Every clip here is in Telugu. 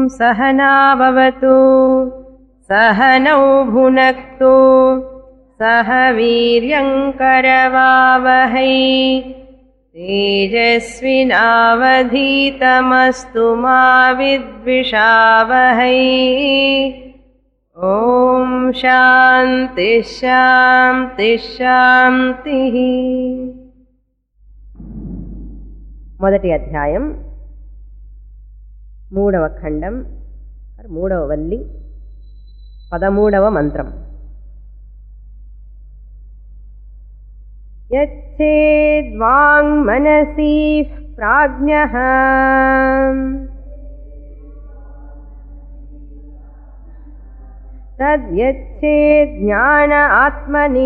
सहनाववतु सहनौ भुनक्तु सह वीर्यङ्करवावहै तेजस्विनावधीतमस्तु मा विद्विषावहै ॐ शान्तिः शान्तिः शान्तिः మొదటి అధ్యాయం మూడవ ఖండం మూడవ వల్లి పదమూడవ మంత్రం యచ్చేద్వాङ्मनसि प्राज्ञः तद्यच्छेज्ञान आत्मनि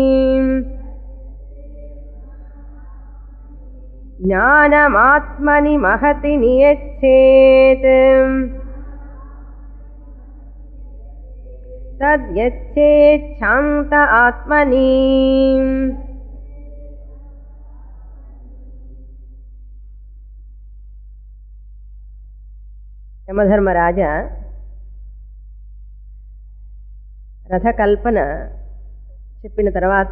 ज्ञानमात्मनि महति नियच्छेत् तद्यच्छेच्छान्त आत्मनि యమధర్మరాజ రథకల్పన చెప్పిన తర్వాత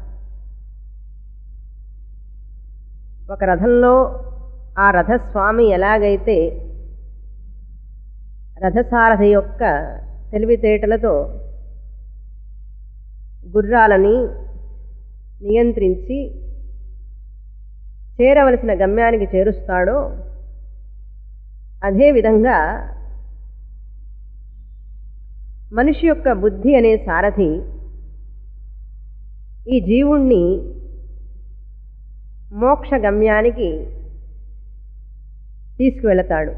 ఒక రథంలో ఆ రథస్వామి ఎలాగైతే రథసారథి యొక్క తెలివితేటలతో గుర్రాలని నియంత్రించి చేరవలసిన గమ్యానికి చేరుస్తాడో అదేవిధంగా మనిషి యొక్క బుద్ధి అనే సారథి ఈ జీవుణ్ణి మోక్ష గమ్యానికి తీసుకువెళతాడు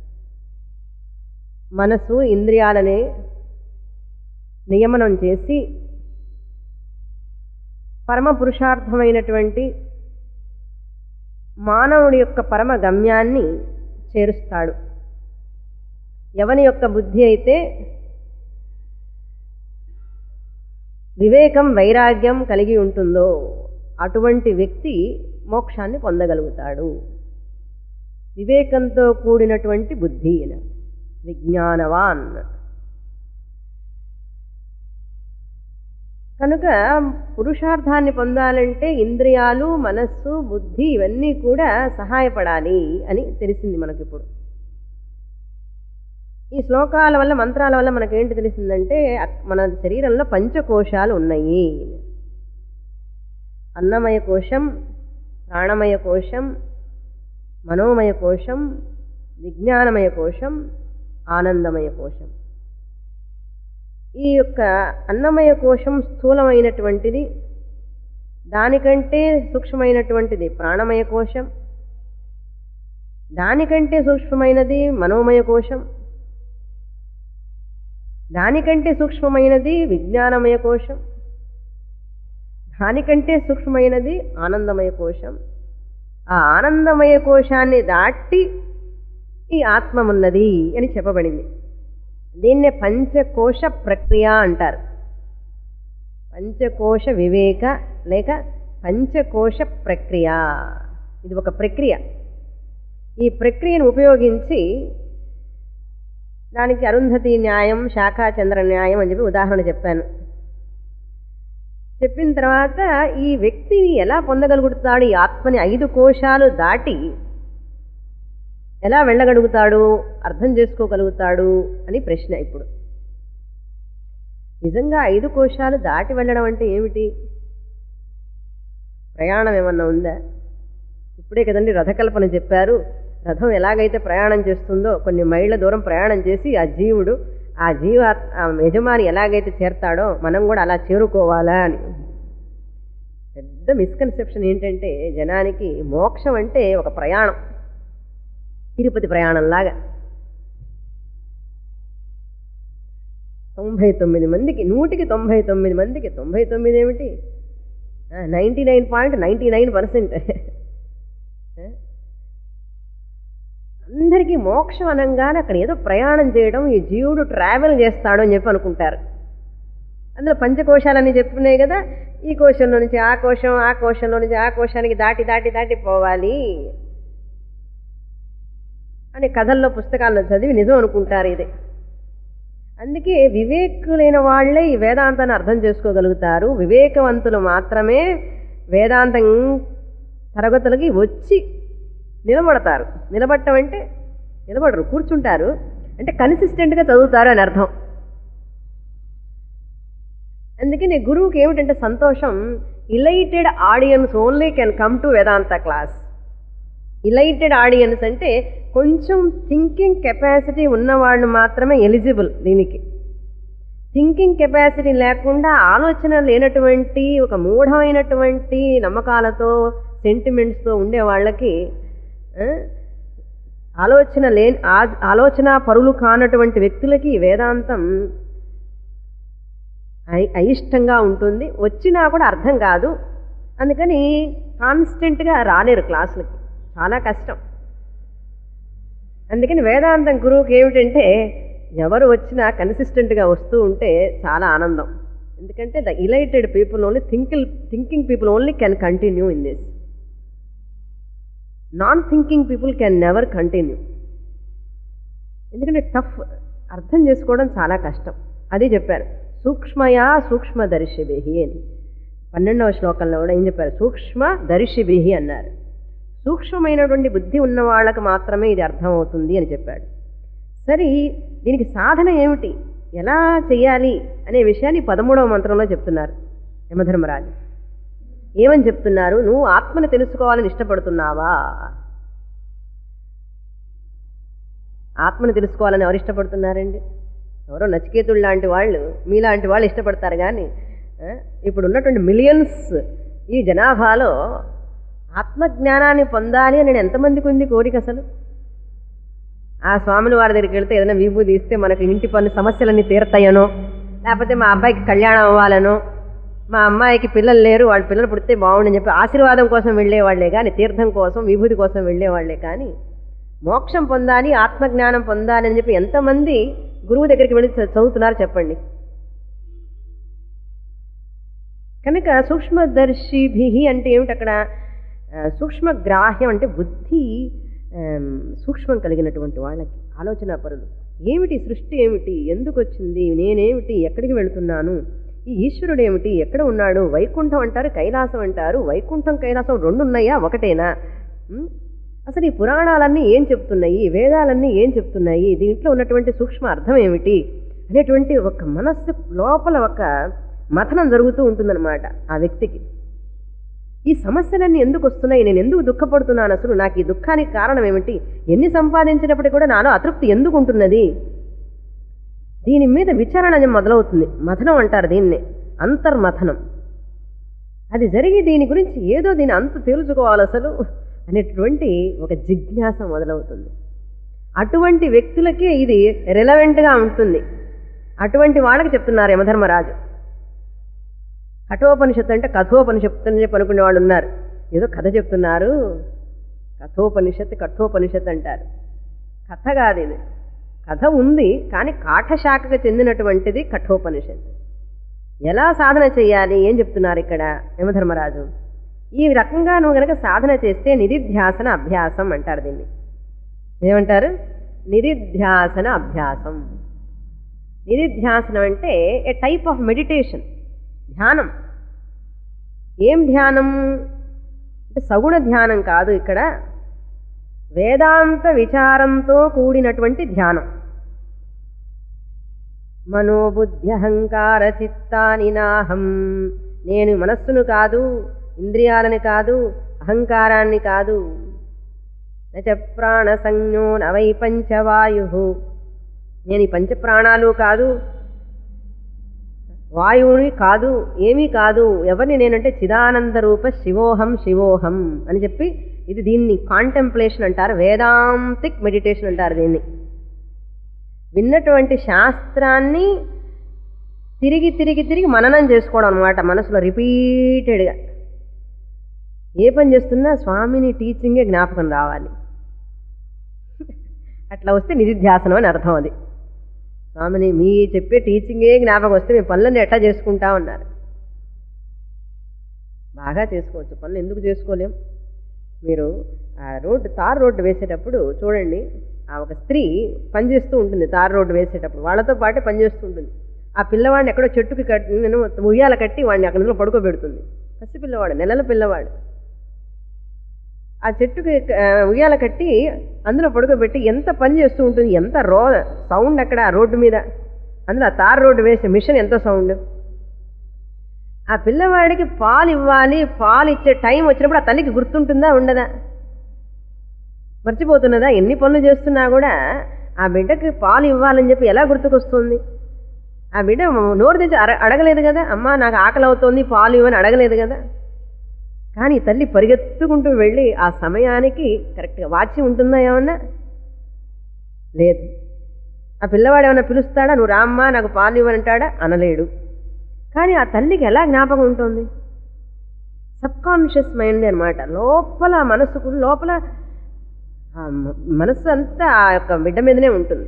మనసు ఇంద్రియాలనే నియమనం చేసి పరమ పురుషార్థమైనటువంటి మానవుడి యొక్క పరమ గమ్యాన్ని చేరుస్తాడు ఎవని యొక్క బుద్ధి అయితే వివేకం వైరాగ్యం కలిగి ఉంటుందో అటువంటి వ్యక్తి మోక్షాన్ని పొందగలుగుతాడు వివేకంతో కూడినటువంటి బుద్ధి విజ్ఞానవాన్ కనుక పురుషార్థాన్ని పొందాలంటే ఇంద్రియాలు మనస్సు బుద్ధి ఇవన్నీ కూడా సహాయపడాలి అని తెలిసింది మనకిప్పుడు ఈ శ్లోకాల వల్ల మంత్రాల వల్ల మనకేంటి తెలిసిందంటే మన శరీరంలో పంచకోశాలు ఉన్నాయి అన్నమయ కోశం ప్రాణమయ కోశం మనోమయ కోశం విజ్ఞానమయ కోశం ఆనందమయ కోశం ఈ యొక్క అన్నమయ కోశం స్థూలమైనటువంటిది దానికంటే సూక్ష్మమైనటువంటిది ప్రాణమయ కోశం దానికంటే సూక్ష్మమైనది మనోమయ కోశం దానికంటే సూక్ష్మమైనది విజ్ఞానమయ కోశం దానికంటే సూక్ష్మమైనది ఆనందమయ కోశం ఆ ఆనందమయ కోశాన్ని దాటి ఈ ఆత్మ ఉన్నది అని చెప్పబడింది దీన్నే పంచకోశ ప్రక్రియ అంటారు పంచకోశ వివేక లేక పంచకోశ ప్రక్రియ ఇది ఒక ప్రక్రియ ఈ ప్రక్రియను ఉపయోగించి దానికి అరుంధతి న్యాయం శాఖాచంద్ర న్యాయం అని చెప్పి ఉదాహరణ చెప్పాను చెప్పిన తర్వాత ఈ వ్యక్తిని ఎలా పొందగలుగుతాడు ఈ ఆత్మని ఐదు కోశాలు దాటి ఎలా వెళ్ళగలుగుతాడు అర్థం చేసుకోగలుగుతాడు అని ప్రశ్న ఇప్పుడు నిజంగా ఐదు కోశాలు దాటి వెళ్ళడం అంటే ఏమిటి ప్రయాణం ఏమన్నా ఉందా ఇప్పుడే కదండి రథకల్పన చెప్పారు రథం ఎలాగైతే ప్రయాణం చేస్తుందో కొన్ని మైళ్ళ దూరం ప్రయాణం చేసి ఆ జీవుడు ఆ జీవ ఆ యజమాని ఎలాగైతే చేరతాడో మనం కూడా అలా చేరుకోవాలా అని పెద్ద మిస్కన్సెప్షన్ ఏంటంటే జనానికి మోక్షం అంటే ఒక ప్రయాణం తిరుపతి ప్రయాణంలాగా తొంభై తొమ్మిది మందికి నూటికి తొంభై తొమ్మిది మందికి తొంభై తొమ్మిది ఏమిటి ninety nine point ninety nine percent అందరికీ మోక్షం అనగానే అక్కడ ఏదో ప్రయాణం చేయడం ఈ జీవుడు ట్రావెల్ చేస్తాడు అని చెప్పి అనుకుంటారు అందులో పంచకోశాలని చెప్పున్నాయి కదా ఈ కోశంలో నుంచి ఆ కోశం ఆ కోశంలో నుంచి ఆ కోశానికి దాటి దాటి దాటి పోవాలి అని కథల్లో పుస్తకాల్లో చదివి నిజం అనుకుంటారు ఇది అందుకే వివేకులైన వాళ్ళే ఈ వేదాంతాన్ని అర్థం చేసుకోగలుగుతారు వివేకవంతులు మాత్రమే వేదాంతం తరగతులకి వచ్చి నిలబడతారు నిలబడటం అంటే నిలబడరు కూర్చుంటారు అంటే కన్సిస్టెంట్గా చదువుతారు అని అర్థం అందుకని గురువుకి ఏమిటంటే సంతోషం enlighted audience only can come to Vedanta class enlighted audience అంటే కొంచెం థింకింగ్ కెపాసిటీ ఉన్నవాళ్ళు మాత్రమే ఎలిజిబుల్ దీనికి థింకింగ్ కెపాసిటీ లేకుండా ఆలోచన లేనటువంటి ఒక మూఢమైనటువంటి నమ్మకాలతో సెంటిమెంట్స్తో ఉండే వాళ్ళకి ఆ, ఆలోచన లేని ఆ- ఆలోచన పరులు కానటువంటి వ్యక్తులకి వేదాంతం అయి- అయిష్టంగా ఉంటుంది వచ్చినా కూడా అర్థం కాదు అందుకని కాన్స్టెంట్గా రాలేరు క్లాసులకి చాలా కష్టం అందుకని వేదాంతం గురువుకి ఏమిటంటే ఎవరు వచ్చినా కన్సిస్టెంట్గా వస్తూ ఉంటే చాలా ఆనందం ఎందుకంటే the enlighted people only think thinking people only can continue in this non thinking people can never continue ఎందుకంటే టఫ్ అర్థం చేసుకోవడం చాలా కష్టం అది చెప్పారు సూక్ష్మయా సూక్ష్మదర్శిభిహి అని పన్నెండవ శ్లోకంలో కూడా ఏం చెప్పారు సూక్ష్మ దర్శిభిహి అన్నారు సూక్ష్మమైనటువంటి బుద్ధి ఉన్న వాళ్ళకి మాత్రమే ఇది అర్థమవుతుంది అని చెప్పాడు సరే దీనికి సాధన ఏమిటి ఎలా చేయాలి అనే విషయాన్ని పదమూడవ మంత్రంలో చెప్తున్నారు యమధర్మరాజు ఏమని చెప్తున్నారు నువ్వు ఆత్మను తెలుసుకోవాలని ఇష్టపడుతున్నావా ఆత్మను తెలుసుకోవాలని ఎవరు ఇష్టపడుతున్నారండి ఎవరో నచికేతుడు లాంటి వాళ్ళు మీలాంటి వాళ్ళు ఇష్టపడతారు కానీ ఆ, ఇప్పుడు ఉన్నటువంటి మిలియన్స్ ఈ జనాభాలో ఆత్మజ్ఞానాన్ని పొందాలి అని ఎంతమందికి ఉంది కోరిక అసలు ఆ స్వామిని వారి దగ్గరికి వెళ్తే ఏదైనా విభూతి ఇస్తే మనకు ఇంటి పన్ను సమస్యలన్నీ తీరతాయనో లేకపోతే మా అబ్బాయికి కళ్యాణం అవ్వాలనో మా అమ్మాయికి పిల్లలు లేరు వాళ్ళ పిల్లలు పుడితే బాగుండని చెప్పి ఆశీర్వాదం కోసం వెళ్ళేవాళ్లే కానీ తీర్థం కోసం విభూతి కోసం వెళ్ళేవాళ్లే కానీ మోక్షం పొందాలి ఆత్మజ్ఞానం పొందాలి అని చెప్పి ఎంతమంది గురువు దగ్గరికి వెళ్ళి చ- చదువుతున్నారు చెప్పండి కనుక సూక్ష్మదర్శిభి అంటే ఏమిటి అక్కడ ఆ, సూక్ష్మగ్రాహ్యం అంటే బుద్ధి ఆమ్, సూక్ష్మం కలిగినటువంటి వాళ్ళకి ఆలోచన పరులు ఏమిటి సృష్టి ఏమిటి ఎందుకు వచ్చింది నేనేమిటి ఎక్కడికి వెళుతున్నాను ఈ ఈశ్వరుడు ఏమిటి ఎక్కడ ఉన్నాడు వైకుంఠం అంటారు కైలాసం అంటారు వైకుంఠం కైలాసం రెండు ఉన్నాయా ఒకటేనా ఉం? అసలు ఈ పురాణాలన్నీ ఏం చెప్తున్నాయి ఈ వేదాలన్నీ ఏం చెప్తున్నాయి దీంట్లో ఉన్నటువంటి సూక్ష్మ అర్థం ఏమిటి అనేటువంటి ఒక మనస్సు లోపల ఒక మథనం జరుగుతూ ఉంటుందన్నమాట ఆ వ్యక్తికి ఈ సమస్యలన్నీ ఎందుకు వస్తున్నాయి నేను ఎందుకు దుఃఖపడుతున్నాను అసలు నాకు ఈ దుఃఖానికి కారణం ఏమిటి ఎన్ని సంపాదించినప్పటికీ కూడా నాలో అతృప్తి ఎందుకు ఉంటున్నది దీని మీద విచారణ అనేది మొదలవుతుంది మథనం అంటారు దీన్ని అంతర్మథనం అది జరిగి దీని గురించి ఏదో దీని అంతు తెలుసుకోవాలి అసలు అనేటువంటి ఒక జిజ్ఞాస మొదలవుతుంది అటువంటి వ్యక్తులకే ఇది రెలవెంట్గా ఉంటుంది అటువంటి వాళ్ళకి చెప్తున్నారు యమధర్మరాజు కఠోపనిషత్తు అంటే కథోపనిషత్తు అని చెప్పి అనుకునే వాళ్ళు ఉన్నారు ఏదో కథ చెప్తున్నారు కథోపనిషత్తు కఠోపనిషత్తు అంటారు కథ కాదు ఇది కథ ఉంది కానీ కాఠశాఖకు చెందినటువంటిది కఠోపనిషత్తు ఎలా సాధన చేయాలి ఏం చెప్తున్నారు ఇక్కడ యమధర్మరాజు ఈ రకంగా నువ్వు గనక సాధన చేస్తే నిధిధ్యాసన అభ్యాసం అంటారు దీన్ని ఏమంటారు నిధిధ్యాసన అభ్యాసం నిధిధ్యాసనం అంటే ఏ టైప్ ఆఫ్ మెడిటేషన్ ధ్యానం ఏం ధ్యానం అంటే సగుణ ధ్యానం కాదు ఇక్కడ వేదాంత విచారంతో కూడినటువంటి ధ్యానం మనోబుద్ధ్యహంకార చిత్తాని నాహం నేను మనస్సును కాదు ఇంద్రియాలని కాదు అహంకారాన్ని కాదు నచ ప్రాణ సంజ్ఞో నవై పంచవాయు నేను ఈ పంచప్రాణాలు కాదు వాయువుని కాదు ఏమీ కాదు ఎవరిని నేనంటే చిదానంద రూప శివోహం శివోహం అని చెప్పి ఇది దీన్ని కాంటెంప్లేషన్ అంటారు వేదాంతిక్ మెడిటేషన్ అంటారు దీన్ని విన్నటువంటి శాస్త్రాన్ని తిరిగి తిరిగి తిరిగి మననం చేసుకోవడం అనమాట మనసులో రిపీటెడ్గా ఏ పని చేస్తున్నా స్వామిని టీచింగే జ్ఞాపకం రావాలి అట్లా వస్తే నిధిధ్యాసనం అని అర్థం అది స్వామిని మీ చెప్పే టీచింగే జ్ఞాపకం వస్తే మీ పనులన్నీ ఎట్లా చేసుకుంటా ఉన్నారు బాగా చేసుకోవచ్చు పనులు ఎందుకు చేసుకోలేం మీరు ఆ రోడ్డు తార్ రోడ్డు వేసేటప్పుడు చూడండి ఆ ఒక స్త్రీ పనిచేస్తూ ఉంటుంది తారు రోడ్డు వేసేటప్పుడు వాళ్ళతో పాటే పనిచేస్తూ ఉంటుంది ఆ పిల్లవాడిని ఎక్కడో చెట్టుకి కట్టి నేను ఉయ్యాల కట్టి వాడిని అక్కడ పడుకోబెడుతుంది పసి పిల్లవాడు నెలల పిల్లవాడు ఆ చెట్టుకి ఆ, ఉయ్యాల కట్టి అందులో పడుకోబెట్టి ఎంత పని చేస్తూ ఉంటుంది ఎంత రో సౌండ్ అక్కడ ఆ రోడ్డు మీద అందులో ఆ తార్ రోడ్డు వేసే మిషన్ ఎంత సౌండ్ ఆ పిల్లవాడికి పాలు ఇవ్వాలి పాలు ఇచ్చే టైం వచ్చినప్పుడు ఆ తల్లికి గుర్తుంటుందా ఉండదా మర్చిపోతున్నదా ఎన్ని పనులు చేస్తున్నా కూడా ఆ బిడ్డకి పాలు ఇవ్వాలని చెప్పి ఎలా గుర్తుకొస్తుంది ఆ బిడ్డ నోరు తెచ్చి అర అడగలేదు కదా అమ్మ నాకు ఆకలి అవుతోంది పాలు ఇవ్వని అడగలేదు కదా కానీ ఈ తల్లి పరిగెత్తుకుంటూ వెళ్ళి ఆ సమయానికి కరెక్ట్గా వాచి ఉంటుందా ఏమన్నా లేదు ఆ పిల్లవాడు ఏమైనా పిలుస్తాడా నువ్వు రామ్మా నాకు పాలు ఇవ్వనంటాడా అనలేడు కానీ ఆ తల్లికి ఎలా జ్ఞాపకం ఉంటుంది సబ్కాన్షియస్ మైండ్ అనమాట లోపల మనసుకు లోపల ఆ మ- మనస్సు అంతా ఆ యొక్క బిడ్డ మీదనే ఉంటుంది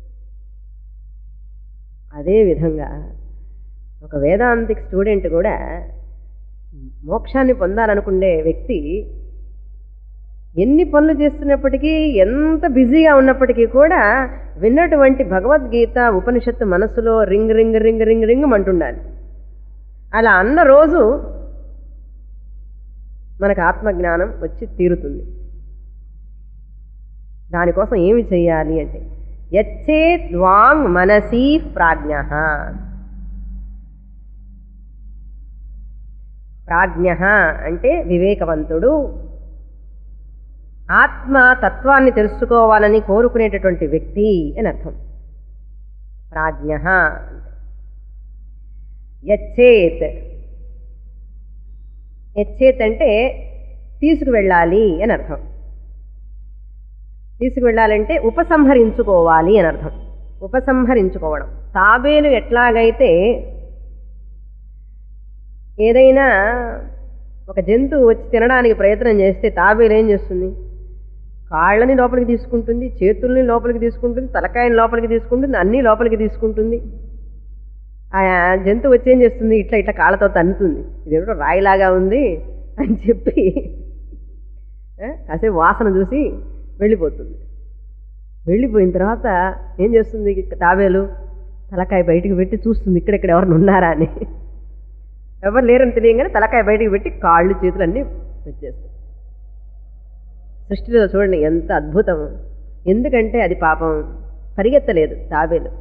అదే విధంగా ఒక వేదాంతిక్ స్టూడెంట్ కూడా మోక్షాన్ని పొందాలనుకునే వ్యక్తి ఎన్ని పనులు చేస్తున్నప్పటికీ ఎంత బిజీగా ఉన్నప్పటికీ కూడా విన్నటువంటి భగవద్గీత ఉపనిషత్తు మనసులో ring ring ring ring ring అంటుండాలి అలా అన్న రోజు మనకు ఆత్మజ్ఞానం వచ్చి తీరుతుంది దానికోసం ఏమి చేయాలి అంటే యచ్చేత్ వాంగ్ మనసీ ప్రాజ్ఞ ప్రాజ్ఞ అంటే వివేకవంతుడు ఆత్మ తత్వాన్ని తెలుసుకోవాలని కోరుకునేటటువంటి వ్యక్తి అని అర్థం ప్రాజ్ఞ యచ్చేత్ యచ్చేత్ అంటే తీసుకువెళ్ళాలి అని అర్థం తీసుకువెళ్ళాలంటే ఉపసంహరించుకోవాలి అని అర్థం ఉపసంహరించుకోవడం తాబేలు ఎట్లాగైతే ఏదైనా ఒక జంతువు వచ్చి తినడానికి ప్రయత్నం చేస్తే తాబేలు ఏం చేస్తుంది కాళ్ళని లోపలికి తీసుకుంటుంది చేతుల్ని లోపలికి తీసుకుంటుంది తలకాయని లోపలికి తీసుకుంటుంది అన్నీ లోపలికి తీసుకుంటుంది ఆ జంతువు వచ్చి ఏం చేస్తుంది ఇట్లా ఇట్లా కాళ్ళతో తన్నుతుంది ఇదేమిటో రాయిలాగా ఉంది అని చెప్పి ఆ, కాసేపు వాసన చూసి వెళ్ళిపోతుంది వెళ్ళిపోయిన తర్వాత ఏం చేస్తుంది తాబేలు తలకాయ బయటికి పెట్టి చూస్తుంది ఇక్కడెక్కడ ఎవరిని ఉన్నారా అని ఎవరు లేరని తెలియగానే తలకాయ బయటికి పెట్టి కాళ్ళు చేతులు అన్నీ వచ్చేస్తాయి సృష్టిలో చూడండి ఎంత అద్భుతం ఎందుకంటే అది పాపం పరిగెత్తలేదు తాబేలు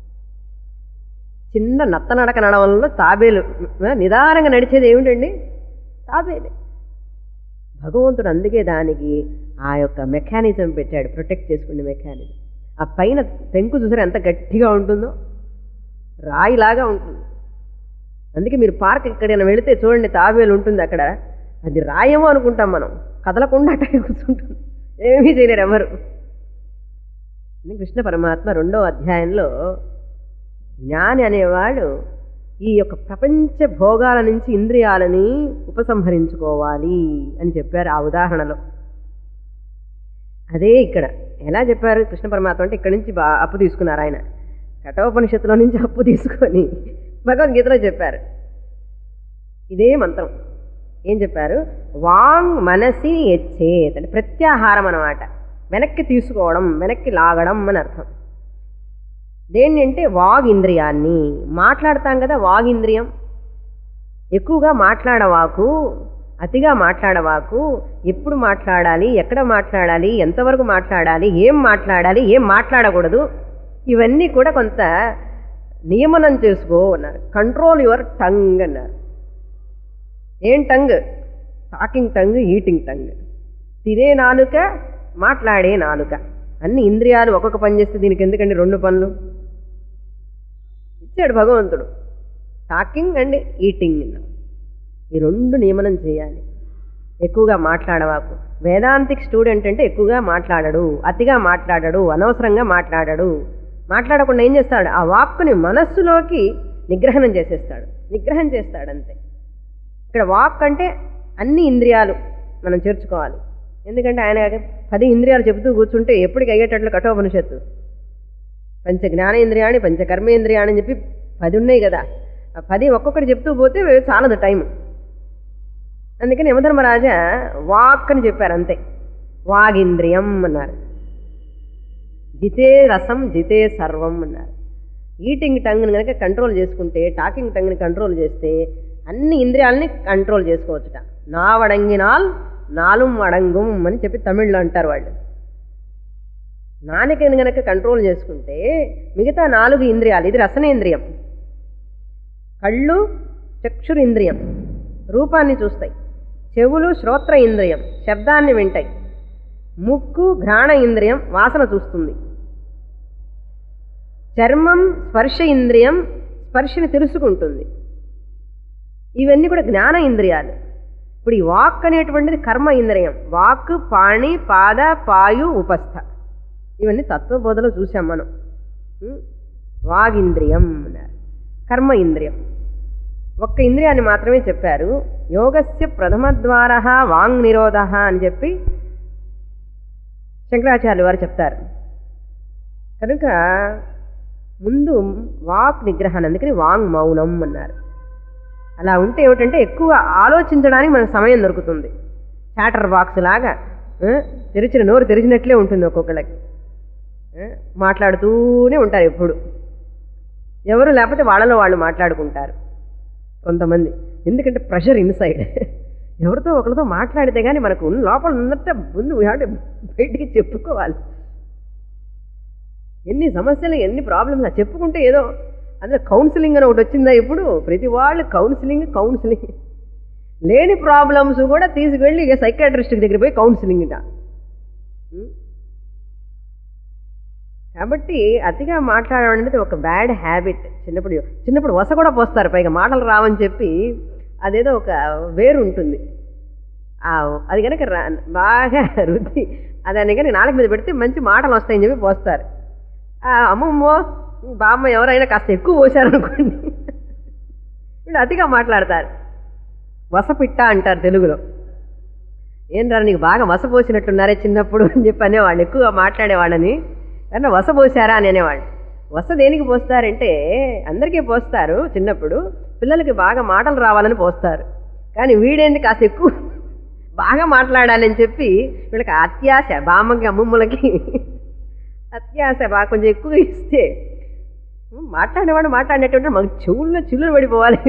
చిన్న నత్త నడక నడవడంలో తాబేలు ఆ, నిదానంగా నడిచేది ఏమిటండి తాబేలే భగవంతుడు అందుకే దానికి ఆ యొక్క మెకానిజం పెట్టాడు ప్రొటెక్ట్ చేసుకునే మెకానిజం ఆ పైన పెంకు చూసారా ఎంత గట్టిగా ఉంటుందో రాయిలాగా ఉంటుంది అందుకే మీరు పార్క్ ఎక్కడైనా వెళితే చూడండి తాబేలు ఉంటుంది అక్కడ అది రాయేమో అనుకుంటాం మనం కదలకుండా అట్టే కూర్చుంటుంది ఏమీ చేయలేరు ఎవరు అని కృష్ణ పరమాత్మ రెండో అధ్యాయంలో జ్ఞాని అనేవాడు ఈ యొక్క ప్రపంచ భోగాల నుంచి ఇంద్రియాలని ఉపసంహరించుకోవాలి అని చెప్పారు ఆ ఉదాహరణలో అదే ఇక్కడ ఎలా చెప్పారు కృష్ణ పరమాత్మ అంటే ఇక్కడి నుంచి బా అప్పు తీసుకున్నారు ఆయన కఠోపనిషత్తులో నుంచి అప్పు తీసుకొని భగవద్గీతలో చెప్పారు ఇదే మంత్రం ఏం చెప్పారు వాంగ్ మనసి ఎచ్చేత్ అంటే ప్రత్యాహారం అన్నమాట వెనక్కి తీసుకోవడం వెనక్కి లాగడం అని అర్థం దేన్ని అంటే వాగ్ ఇంద్రియాన్ని మాట్లాడతాం కదా వాగ్ ఇంద్రియం ఎక్కువగా మాట్లాడవాకు అతిగా మాట్లాడవాకు ఎప్పుడు మాట్లాడాలి ఎక్కడ మాట్లాడాలి ఎంతవరకు మాట్లాడాలి ఏం మాట్లాడాలి ఏం మాట్లాడకూడదు ఇవన్నీ కూడా కొంత నియమనం చేసుకో అన్నారు కంట్రోల్ యువర్ టంగ్ అన్నారు ఏం tongue talking tongue eating tongue తినే నాలుక మాట్లాడే నాలుక అన్ని ఇంద్రియాలు ఒక్కొక్క పని చేస్తే దీనికి ఎందుకండి రెండు పనులు ఇచ్చాడు భగవంతుడు టాకింగ్ అండ్ ఈటింగ్ ఈ రెండు నియమనం చేయాలి ఎక్కువగా మాట్లాడవాకు వేదాంతిక్ స్టూడెంట్ అంటే ఎక్కువగా మాట్లాడడు అతిగా మాట్లాడడు అనవసరంగా మాట్లాడడు మాట్లాడకుండా ఏం చేస్తాడు ఆ వాక్కుని మనస్సులోకి నిగ్రహణం చేసేస్తాడు నిగ్రహం చేస్తాడు అంతే ఇక్కడ వాక్ అంటే అన్ని ఇంద్రియాలు మనం చేర్చుకోవాలి ఎందుకంటే ఆయన పది ఇంద్రియాలు చెబుతూ కూర్చుంటే ఎప్పటికి అయ్యేటట్లు కఠోపనిషత్తు పంచ జ్ఞానేంద్రియాన్ని పంచ కర్మేంద్రియాన్ని అని చెప్పి పది ఉన్నాయి కదా ఆ పది ఒక్కొక్కటి చెప్తూ పోతే చాలదు టైం అందుకని యమధర్మరాజా వాక్ అని చెప్పారు అంతే వాగింద్రియం అన్నారు జితే రసం జితే సర్వం అన్నారు ఈటింగ్ టంగ్ని కనుక కంట్రోల్ చేసుకుంటే టాకింగ్ టంగ్ని కంట్రోల్ చేస్తే అన్ని ఇంద్రియాలని కంట్రోల్ చేసుకోవచ్చుట నా వడంగినాల్ నాలుం అడంగుం అని చెప్పి తమిళ్లో అంటారు వాళ్ళు నాలుకని గనక కంట్రోల్ చేసుకుంటే మిగతా నాలుగు ఇంద్రియాలు ఇది రసనేంద్రియం కళ్ళు చక్షురింద్రియం రూపాన్ని చూస్తాయి చెవులు శ్రోత్ర ఇంద్రియం శబ్దాన్ని వింటాయి ముక్కు ఘ్రాణ ఇంద్రియం వాసన చూస్తుంది చర్మం స్పర్శ ఇంద్రియం స్పర్శని తెలుసుకుంటుంది ఇవన్నీ కూడా జ్ఞాన ఇంద్రియాలు ఇప్పుడు ఈ వాక్ అనేటువంటిది కర్మ ఇంద్రియం వాక్ పాణి పాద పాయు ఉపస్థ ఇవన్నీ తత్వబోధలో చూసాం మనం ఉం? వాగింద్రియం అన్నారు కర్మ ఇంద్రియం ఒక్క ఇంద్రియాన్ని మాత్రమే చెప్పారు యోగస్య ప్రథమ ద్వార వాంగ్ నిరోధ అని చెప్పి శంకరాచార్య వారు చెప్తారు కనుక ముందు వాక్ నిగ్రహాన్ని అందుకని వాంగ్ మౌనం అన్నారు అలా ఉంటే ఏమిటంటే ఎక్కువ ఆలోచించడానికి మనకు సమయం దొరుకుతుంది చాటర్ బాక్స్ లాగా ఆ, తెరిచిన నోరు తెరిచినట్లే ఉంటుంది ఒక్కొక్కళ్ళకి ఆ, మాట్లాడుతూనే ఉంటారు ఎప్పుడు ఎవరు లేకపోతే వాళ్ళలో వాళ్ళు మాట్లాడుకుంటారు కొంతమంది ఎందుకంటే ప్రెషర్ ఇన్సైడ్ ఎవరితో ఒకరితో మాట్లాడితే కానీ మనకు ఉన్న లోపల ఉన్నట్ట ముందు we have to బయటికి చెప్పుకోవాలి ఎన్ని సమస్యలు ఎన్ని ప్రాబ్లమ్స్ చెప్పుకుంటే ఏదో అందులో కౌన్సిలింగ్ అని ఒకటి వచ్చిందా ఇప్పుడు ప్రతి వాళ్ళు కౌన్సిలింగ్ కౌన్సిలింగ్ లేని ప్రాబ్లమ్స్ కూడా తీసుకెళ్ళి ఇక సైకాట్రిస్ట్ దగ్గర పోయి కౌన్సిలింగ్ ఇట ఉం? కాబట్టి అతిగా మాట్లాడడం అనేది ఒక బ్యాడ్ హ్యాబిట్ చిన్నప్పుడు చిన్నప్పుడు వస కూడా పోస్తారు పైగా మాటలు రావని చెప్పి అదేదో ఒక వేరు ఉంటుంది ఆ, అది కనుక రా- బాగా రుద్ది అదాన్ని కనుక నాలుగు మీద పెడితే మంచి మాటలు వస్తాయని చెప్పి పోస్తారు ఆ, అమ్మమ్మో బామ్మ ఎవరైనా కాస్త ఎక్కువ పోసారనుకోండి వీళ్ళు అతిగా మాట్లాడతారు వసపిట్ట అంటారు తెలుగులో ఏంట్రా నీకు బాగా వసపోసినట్టున్నారే చిన్నప్పుడు అని చెప్పి అనేవాళ్ళు ఎక్కువగా మాట్లాడేవాళ్ళని అన్న వస పోసారా అని అనేవాళ్ళు వస దేనికి పోస్తారంటే అందరికీ పోస్తారు చిన్నప్పుడు పిల్లలకి బాగా మాటలు రావాలని పోస్తారు కానీ వీడేంది కాస్త ఎక్కువ బాగా మాట్లాడాలని చెప్పి వీళ్ళకి అత్యాశ బామ్మకి అమ్మమ్మలకి అత్యాశ బాగా కొంచెం ఎక్కువ ఇస్తే మాట్లాడేవాడు మాట్లాడినటువంటి మాకు చెవుల్లో చిల్లులు పడిపోవాలి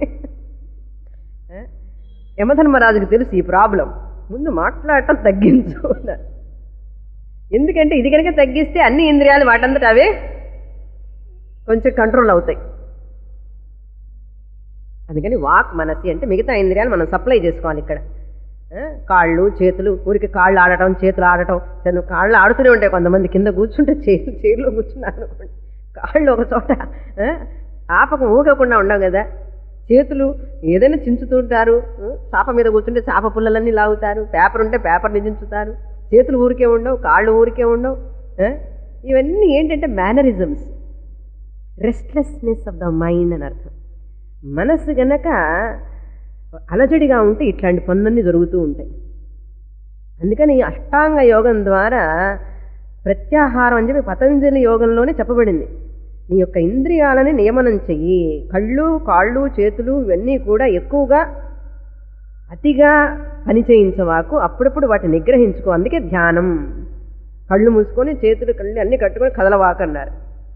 ఆ? యమధర్మరాజుకు తెలుసు ఈ ప్రాబ్లం ముందు మాట్లాడటం తగ్గించు అన్నారు. ఎందుకంటే ఇది కనుక తగ్గిస్తే అన్ని ఇంద్రియాలు వాటంతట అవే కొంచెం కంట్రోల్ అవుతాయి అందుకని వాక్ మనసి అంటే మిగతా ఇంద్రియాలు మనం సప్లై చేసుకోవాలి ఇక్కడ ఆ, కాళ్ళు చేతులు ఊరికి కాళ్ళు ఆడటం చేతులు ఆడటం చదువు కాళ్ళు ఆడుతూనే ఉంటాయి కొంతమంది కింద కూర్చుంటే చైర్లు చైర్లో కూర్చున్నారు అనుకోండి కాళ్ళు ఒక చోట ఆ, ఆపకం ఊగకుండా ఉండవు కదా చేతులు ఏదైనా చించుతుంటారు ఆ, చాప మీద కూర్చుంటే చాప పుల్లలన్నీ లాగుతారు పేపర్ ఉంటే పేపర్ని చించుతారు చేతులు ఊరికే ఉండవు కాళ్ళు ఊరికే ఉండవు ఆ, ఇవన్నీ ఏంటంటే mannerisms restlessness of the mind అని అర్థం మనసు గనక అలజడిగా ఉంటే ఇట్లాంటి పనులన్నీ జరుగుతూ ఉంటాయి అందుకని అష్టాంగ యోగం ద్వారా ప్రత్యాహారం అని చెప్పి పతంజలి యోగంలోనే చెప్పబడింది నీ యొక్క ఇంద్రియాలని నియమనం చెయ్యి కళ్ళు కాళ్ళు చేతులు ఇవన్నీ కూడా ఎక్కువగా అతిగా పని చేయించవాకు అప్పుడప్పుడు వాటిని నిగ్రహించుకో అందుకే ధ్యానం కళ్ళు మూసుకొని చేతులు కళ్ళు అన్ని కట్టుకొని కదలవాకు అన్నారు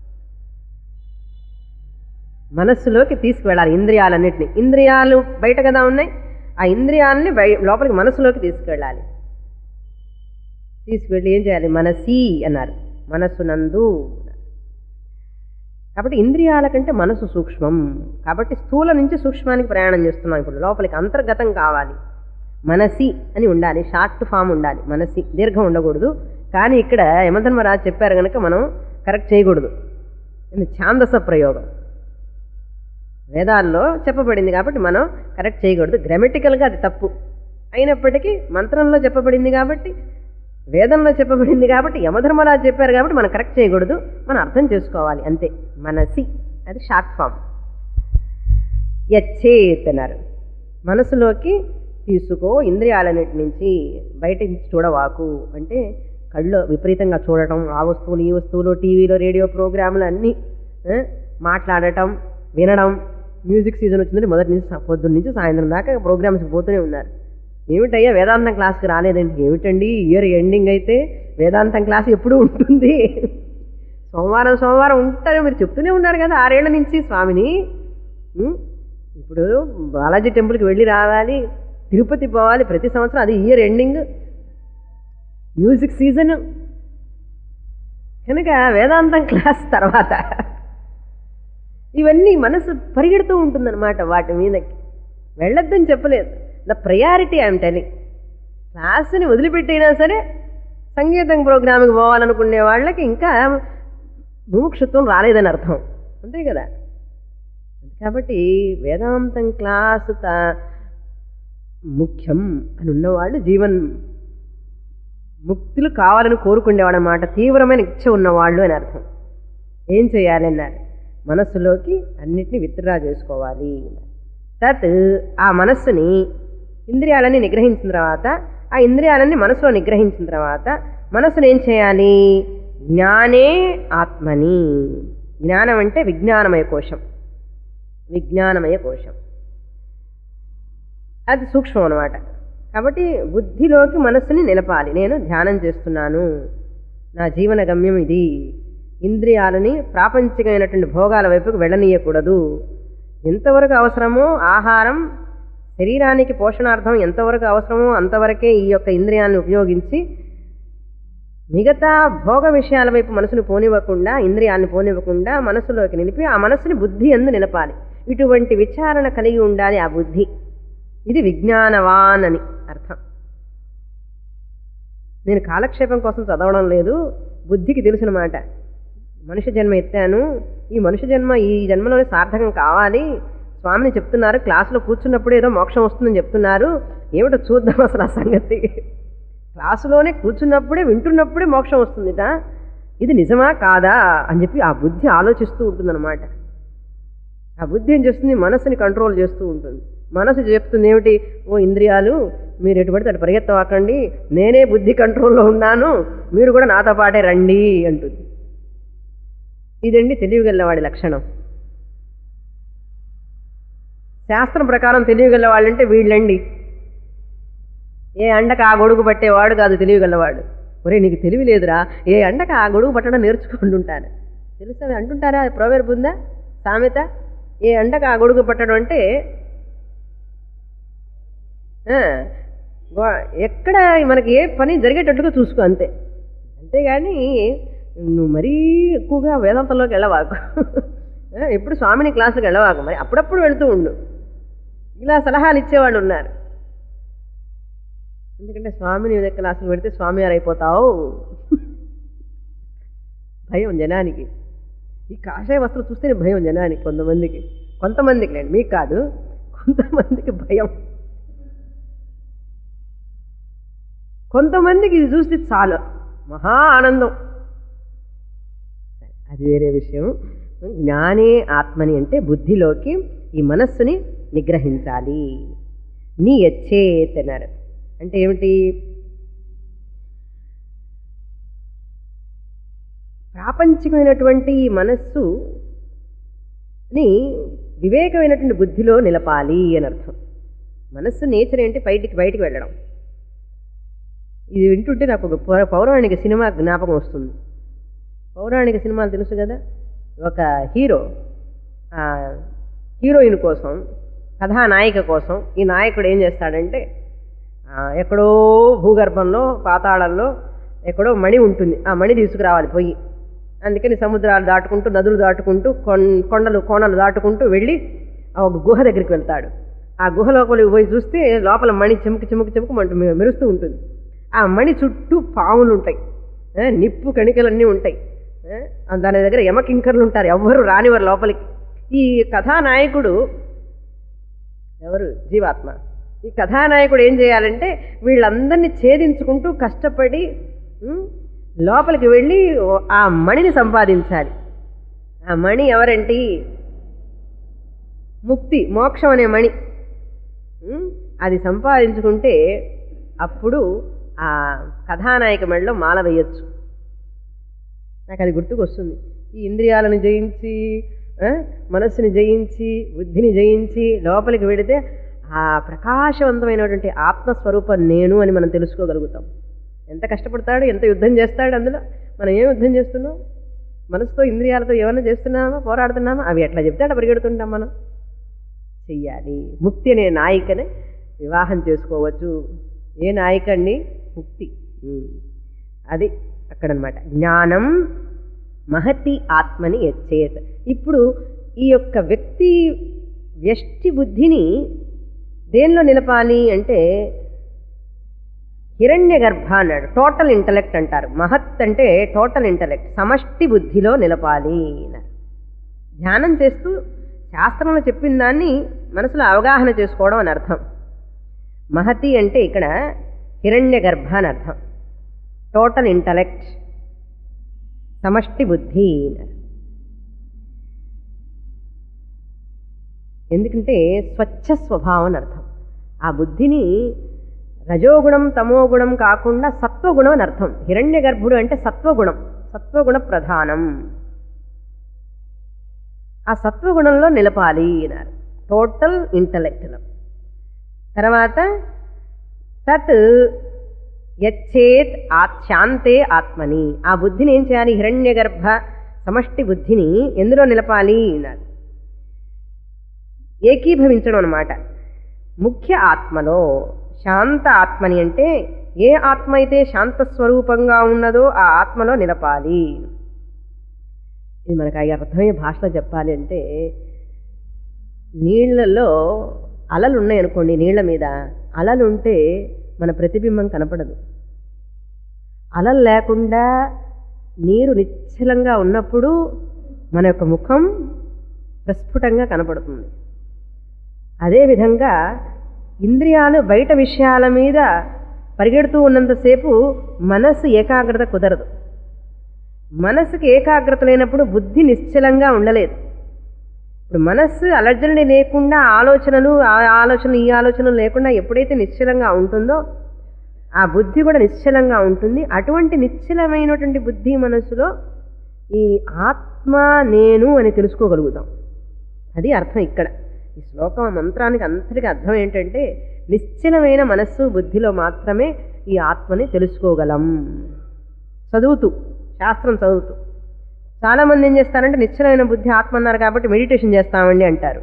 మనస్సులోకి తీసుకువెళ్ళాలి ఇంద్రియాలన్నింటినీ ఇంద్రియాలు బయట కదా ఉన్నాయి ఆ ఇంద్రియాలని బయ లోపలికి మనస్సులోకి తీసుకువెళ్ళాలి తీసుకువెళ్ళి ఏం చేయాలి మనసి అన్నారు మనస్సునందు అన్నారు. కాబట్టి ఇంద్రియాల కంటే మనసు సూక్ష్మం కాబట్టి స్థూల నుంచి సూక్ష్మానికి ప్రయాణం చేస్తున్నాం ఇప్పుడు లోపలికి అంతర్గతం కావాలి మనసి అని ఉండాలి షార్ట్ ఫామ్ ఉండాలి మనసి దీర్ఘం ఉండకూడదు కానీ ఇక్కడ యమధర్మరాజు చెప్పారు కనుక మనం కరెక్ట్ చేయకూడదు ఇది ఛాందస ప్రయోగం వేదాల్లో చెప్పబడింది కాబట్టి మనం కరెక్ట్ చేయకూడదు గ్రామటికల్గా అది తప్పు అయినప్పటికీ మంత్రంలో చెప్పబడింది కాబట్టి వేదంలో చెప్పబడింది కాబట్టి యమధర్మరాజు చెప్పారు కాబట్టి మనం కరెక్ట్ చేయకూడదు మనం అర్థం చేసుకోవాలి అంతే మనసి అది షార్ట్ ఫామ్ యచ్చేత్ అన్నారు మనసులోకి తీసుకో ఇంద్రియాలన్నిటి నుంచి బయట నుంచి చూడవాకు అంటే కళ్ళు విపరీతంగా చూడటం ఆ వస్తువులు ఈ వస్తువులు టీవీలో రేడియో ప్రోగ్రాములు అన్నీ ఆ, మాట్లాడటం వినడం మ్యూజిక్ సీజన్ వచ్చిందంటే మొదటి నుంచి సా- పొద్దున్న నుంచి సాయంత్రం దాకా ప్రోగ్రామ్స్ పోతూనే ఉన్నారు ఏమిటయ్యా వేదాంతం క్లాస్కి రాలేదండి ఏమిటండి ఇయర్ ఎండింగ్ అయితే వేదాంతం క్లాస్ ఎప్పుడు ఉంటుంది సోమవారం సోమవారం ఉంటారు మీరు చెప్తూనే ఉన్నారు కదా ఆరేళ్ల నుంచి స్వామిని ఉం? ఇప్పుడు బాలాజీ టెంపుల్కి వెళ్ళి రావాలి తిరుపతి పోవాలి ప్రతి సంవత్సరం అది ఇయర్ ఎండింగ్ మ్యూజిక్ సీజన్ కనుక వేదాంతం క్లాస్ తర్వాత ఇవన్నీ మనసు పరిగెడుతూ ఉంటుందన్నమాట వాటి మీదకి వెళ్ళొద్దని చెప్పలేదు ద ప్రయారిటీ ఐఎమ్ టెలింగ్ క్లాస్ని వదిలిపెట్టైనా సరే సంగీతం ప్రోగ్రామ్కి పోవాలనుకునే వాళ్ళకి ఇంకా ముముక్షుత్వం రాలేదని అర్థం అంతే కదా కాబట్టి వేదాంతం క్లాసు త- ముఖ్యం అని ఉన్నవాళ్ళు జీవన్ ముక్తులు కావాలని కోరుకునేవాడు అనమాట తీవ్రమైన ఇచ్చ ఉన్నవాళ్ళు అని అర్థం ఏం చేయాలి అన్నారు మనస్సులోకి అన్నిటినీ విత్డ్రా చేసుకోవాలి తత్ ఆ మనస్సుని ఇంద్రియాలని నిగ్రహించిన తర్వాత ఆ ఇంద్రియాలని మనసులో నిగ్రహించిన తర్వాత మనసును ఏం చేయాలి జ్ఞానే ఆత్మని జ్ఞానం అంటే విజ్ఞానమయ కోశం విజ్ఞానమయ కోశం అది సూక్ష్మం అనమాట కాబట్టి బుద్ధిలోకి మనస్సుని నిలపాలి నేను ధ్యానం చేస్తున్నాను నా జీవన గమ్యం ఇది ఇంద్రియాలని ప్రాపంచికమైనటువంటి భోగాల వైపుకు వెళ్ళనీయకూడదు ఎంతవరకు అవసరమో ఆహారం శరీరానికి పోషణార్థం ఎంతవరకు అవసరమో అంతవరకే ఈ యొక్క ఇంద్రియాలను ఉపయోగించి మిగతా భోగ విషయాల వైపు మనసును పోనివ్వకుండా ఇంద్రియాన్ని పోనివ్వకుండా మనసులోకి నిలిపి ఆ మనసుని బుద్ధి ఎందు నిలపాలి ఇటువంటి విచారణ కలిగి ఉండాలి ఆ బుద్ధి ఇది విజ్ఞానవాన్ అని అర్థం నేను కాలక్షేపం కోసం చదవడం లేదు బుద్ధికి తెలిసిన మాట మనుష్య జన్మ ఎత్తాను ఈ మనుష్య జన్మ ఈ జన్మలోనే సార్థకం కావాలి స్వామిని చెప్తున్నారు క్లాసులో కూర్చున్నప్పుడు ఏదో మోక్షం వస్తుందని చెప్తున్నారు ఏమిటో చూద్దాం అసలు ఆ సంగతి క్లాసులోనే కూర్చున్నప్పుడే వింటున్నప్పుడే మోక్షం వస్తుందిట ఇది నిజమా కాదా అని చెప్పి ఆ బుద్ధి ఆలోచిస్తూ ఉంటుందన్నమాట ఆ బుద్ధి ఏం చేస్తుంది మనసుని కంట్రోల్ చేస్తూ ఉంటుంది మనసు చెప్తుంది ఏమిటి ఓ ఇంద్రియాలు మీరు ఎటు పడితే అటు పరిగెత్తవాకండి నేనే బుద్ధి కంట్రోల్లో ఉన్నాను మీరు కూడా నాతో పాటే రండి అంటుంది ఇదండి తెలివిగలవాడి లక్షణం శాస్త్రం ప్రకారం తెలివిగల వాళ్ళంటే వీళ్ళండి ఏ అండక ఆ గొడుగు పట్టేవాడు కాదు తెలివిగలవాడు ఒరే నీకు తెలివి లేదురా ఏ అండక ఆ గొడుగు పట్టడం నేర్చుకుంటూ ఉంటాను తెలుసా అంటుంటారా ప్రోవేర్బ్ ఉందా సామెత ఏ అండక ఆ గొడుగు పట్టడం అంటే ఆ, గో- ఎక్కడ మనకి ఏ పని జరిగేటట్టుగా చూసుకో అంతే అంతేగాని నువ్వు మరీ ఎక్కువగా వేదాంతంలోకి వెళ్ళవాకు ఆ, ఎప్పుడు స్వామిని క్లాసులకు వెళ్ళవాకు మరి అప్పుడప్పుడు వెళుతూ ఉండు ఇలా సలహాలు ఇచ్చేవాళ్ళు ఉన్నారు ఎందుకంటే స్వామిని మీద క్లాసులు పెడితే స్వామి వారు అయిపోతావు భయం జనానికి ఈ కాషాయ వస్త్రం చూస్తేనే భయం జనానికి కొంతమందికి కొంతమందికి లేండి మీకు కాదు కొంతమందికి భయం కొంతమందికి ఇది చూస్తే చాలు మహా ఆనందం అది వేరే విషయం జ్ఞానే ఆత్మని అంటే బుద్ధిలోకి ఈ మనస్సుని నిగ్రహించాలి నీ ఎచ్చేత్ అన్నారు అంటే ఏమిటి ప్రాపంచికమైనటువంటి ఈ మనస్సుని వివేకమైనటువంటి బుద్ధిలో నిలపాలి అని అర్థం మనస్సు నేచర్ ఏంటి బయటికి బయటికి వెళ్ళడం ఇది వింటుంటే నాకు ఒక పౌర- పౌరాణిక సినిమా జ్ఞాపకం వస్తుంది పౌరాణిక సినిమాలు తెలుసు కదా ఒక హీరో ఆ, హీరోయిన్ కోసం కథానాయిక కోసం ఈ నాయకుడు ఏం చేస్తాడంటే ఆ, ఎక్కడో భూగర్భంలో పాతాళంలో ఎక్కడో మణి ఉంటుంది ఆ మణి తీసుకురావాలి పోయి అందుకని సముద్రాలు దాటుకుంటూ నదులు దాటుకుంటూ కొన్- కొండలు కోణలు దాటుకుంటూ వెళ్ళి ఆ ఒక గుహ దగ్గరికి వెళ్తాడు ఆ గుహ లోపలికి పోయి చూస్తే లోపల మణి చెముకు చెముకు చెముకు మంటూ మె- మెరుస్తూ ఉంటుంది ఆ మణి చుట్టూ పాములు ఉంటాయి ఆ, నిప్పు కణికలన్నీ ఉంటాయి ఆ, దాని దగ్గర యమకింకర్లు ఉంటారు ఎవ్వరు రానివారు లోపలికి ఈ కథానాయకుడు ఎవరు జీవాత్మ ఈ కథానాయకుడు ఏం చేయాలంటే వీళ్ళందరినీ ఛేదించుకుంటూ కష్టపడి ఉం, లోపలికి వెళ్ళి ఓ- ఆ మణిని సంపాదించాలి ఆ మణి ఎవరంటి ముక్తి మోక్షం అనే మణి ఉం, అది సంపాదించుకుంటే అప్పుడు ఆ కథానాయక మెడలో మాల వేయొచ్చు నాకు అది గుర్తుకు వస్తుంది ఈ ఇంద్రియాలను జయించి ఆ, మనస్సుని జయించి బుద్ధిని జయించి లోపలికి వెడితే ఆ ప్రకాశవంతమైనటువంటి ఆత్మస్వరూపం నేను అని మనం తెలుసుకోగలుగుతాం ఎంత కష్టపడతాడు ఎంత యుద్ధం చేస్తాడు అందులో మనం ఏం యుద్ధం చేస్తున్నాం మనసుతో ఇంద్రియాలతో ఏమైనా చేస్తున్నామా పోరాడుతున్నామా అవి ఎట్లా చెప్తే అట్లా పరిగెడుతుంటాం మనం చెయ్యాలి ముక్తి అనే నాయికనే వివాహం చేసుకోవచ్చు ఏ నాయిక అండి ముక్తి ఉమ్. అది అక్కడనమాట జ్ఞానం మహతి ఆత్మని యచ్చేత్ ఇప్పుడు ఈ యొక్క వ్యక్తి వ్యష్టి బుద్ధిని దేనిలో నిలపాలి అంటే హిరణ్య గర్భ అన్నాడు టోటల్ ఇంటలెక్ట్ అంటారు మహత్ అంటే టోటల్ ఇంటలెక్ట్ సమష్టి బుద్ధిలో నిలపాలి అన్నారు ధ్యానం చేస్తూ శాస్త్రంలో చెప్పిన దాన్ని మనసులో అవగాహన చేసుకోవడం అని అర్థం మహతి అంటే ఇక్కడ హిరణ్య గర్భ అని అర్థం టోటల్ ఇంటలెక్ట్ సమష్టి బుద్ధి అన్నారు ఎందుకంటే స్వచ్ఛ స్వభావం అని అర్థం ఆ బుద్ధిని రజోగుణం తమోగుణం కాకుండా సత్వగుణం అని అర్థం హిరణ్య గర్భుడు అంటే సత్వగుణం సత్వగుణ ప్రధానం ఆ సత్వగుణంలో నిలపాలి అన్నారు టోటల్ ఇంటలెక్ట్లో తర్వాత తత్ యచ్చేత్ ఆత్ శాంతే ఆత్మని ఆ బుద్ధిని ఏం చేయాలి హిరణ్య గర్భ సమష్టి బుద్ధిని ఎందులో నిలపాలి అన్నారు ఏకీభవించడం అనమాట ముఖ్య ఆత్మలో శాంత ఆత్మని అంటే ఏ ఆత్మ అయితే శాంత స్వరూపంగా ఉన్నదో ఆ ఆత్మలో నిలపాలి ఇది మనకు ఆ అర్థమయ్యే భాషలో చెప్పాలి అంటే నీళ్లలో అలలు ఉన్నాయనుకోండి నీళ్ల మీద అలలు ఉంటే మన ప్రతిబింబం కనపడదు అలలు లేకుండా నీరు నిశ్చలంగా ఉన్నప్పుడు మన యొక్క ముఖం ప్రస్ఫుటంగా కనపడుతుంది అదేవిధంగా ఇంద్రియాలు బయట విషయాల మీద పరిగెడుతూ ఉన్నంతసేపు మనస్సు ఏకాగ్రత కుదరదు మనస్సుకి ఏకాగ్రత లేనప్పుడు బుద్ధి నిశ్చలంగా ఉండలేదు ఇప్పుడు మనస్సు అలర్జడి లేకుండా ఆలోచనలు ఆ ఆలోచనలు ఈ ఆలోచనలు లేకుండా ఎప్పుడైతే నిశ్చలంగా ఉంటుందో ఆ బుద్ధి కూడా నిశ్చలంగా ఉంటుంది అటువంటి నిశ్చలమైనటువంటి బుద్ధి మనస్సులో ఈ ఆత్మ నేను అని తెలుసుకోగలుగుతాం అది అర్థం ఇక్కడ ఈ శ్లోకం మంత్రానికి అంతటికి అర్థం ఏంటంటే నిశ్చలమైన మనస్సు బుద్ధిలో మాత్రమే ఈ ఆత్మని తెలుసుకోగలం చదువుతూ శాస్త్రం చదువుతూ చాలామంది ఏం చేస్తారంటే నిశ్చలమైన బుద్ధి ఆత్మ అన్నారు కాబట్టి మెడిటేషన్ చేస్తామండి అంటారు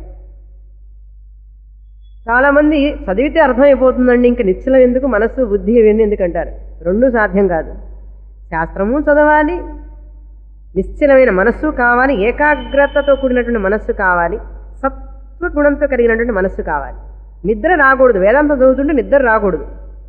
చాలామంది చదివితే అర్థమైపోతుందండి ఇంకా నిశ్చలం ఎందుకు మనస్సు బుద్ధి ఇవన్నీ ఎందుకు అంటారు రెండూ సాధ్యం కాదు శాస్త్రము చదవాలి నిశ్చలమైన మనస్సు కావాలి ఏకాగ్రతతో కూడినటువంటి మనస్సు కావాలి సత్వగుణంతో కలిగినటువంటి మనస్సు కావాలి నిద్ర రాకూడదు వేదాంతం చదువుతుంటే నిద్ర రాకూడదు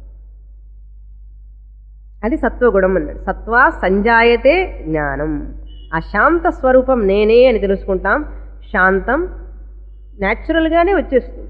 అది సత్వగుణం అన్నాడు సత్వ సంజాయతే జ్ఞానం ఆ శాంత స్వరూపం నేనే అని తెలుసుకుంటాం శాంతం న్యాచురల్గానే వచ్చేస్తుంది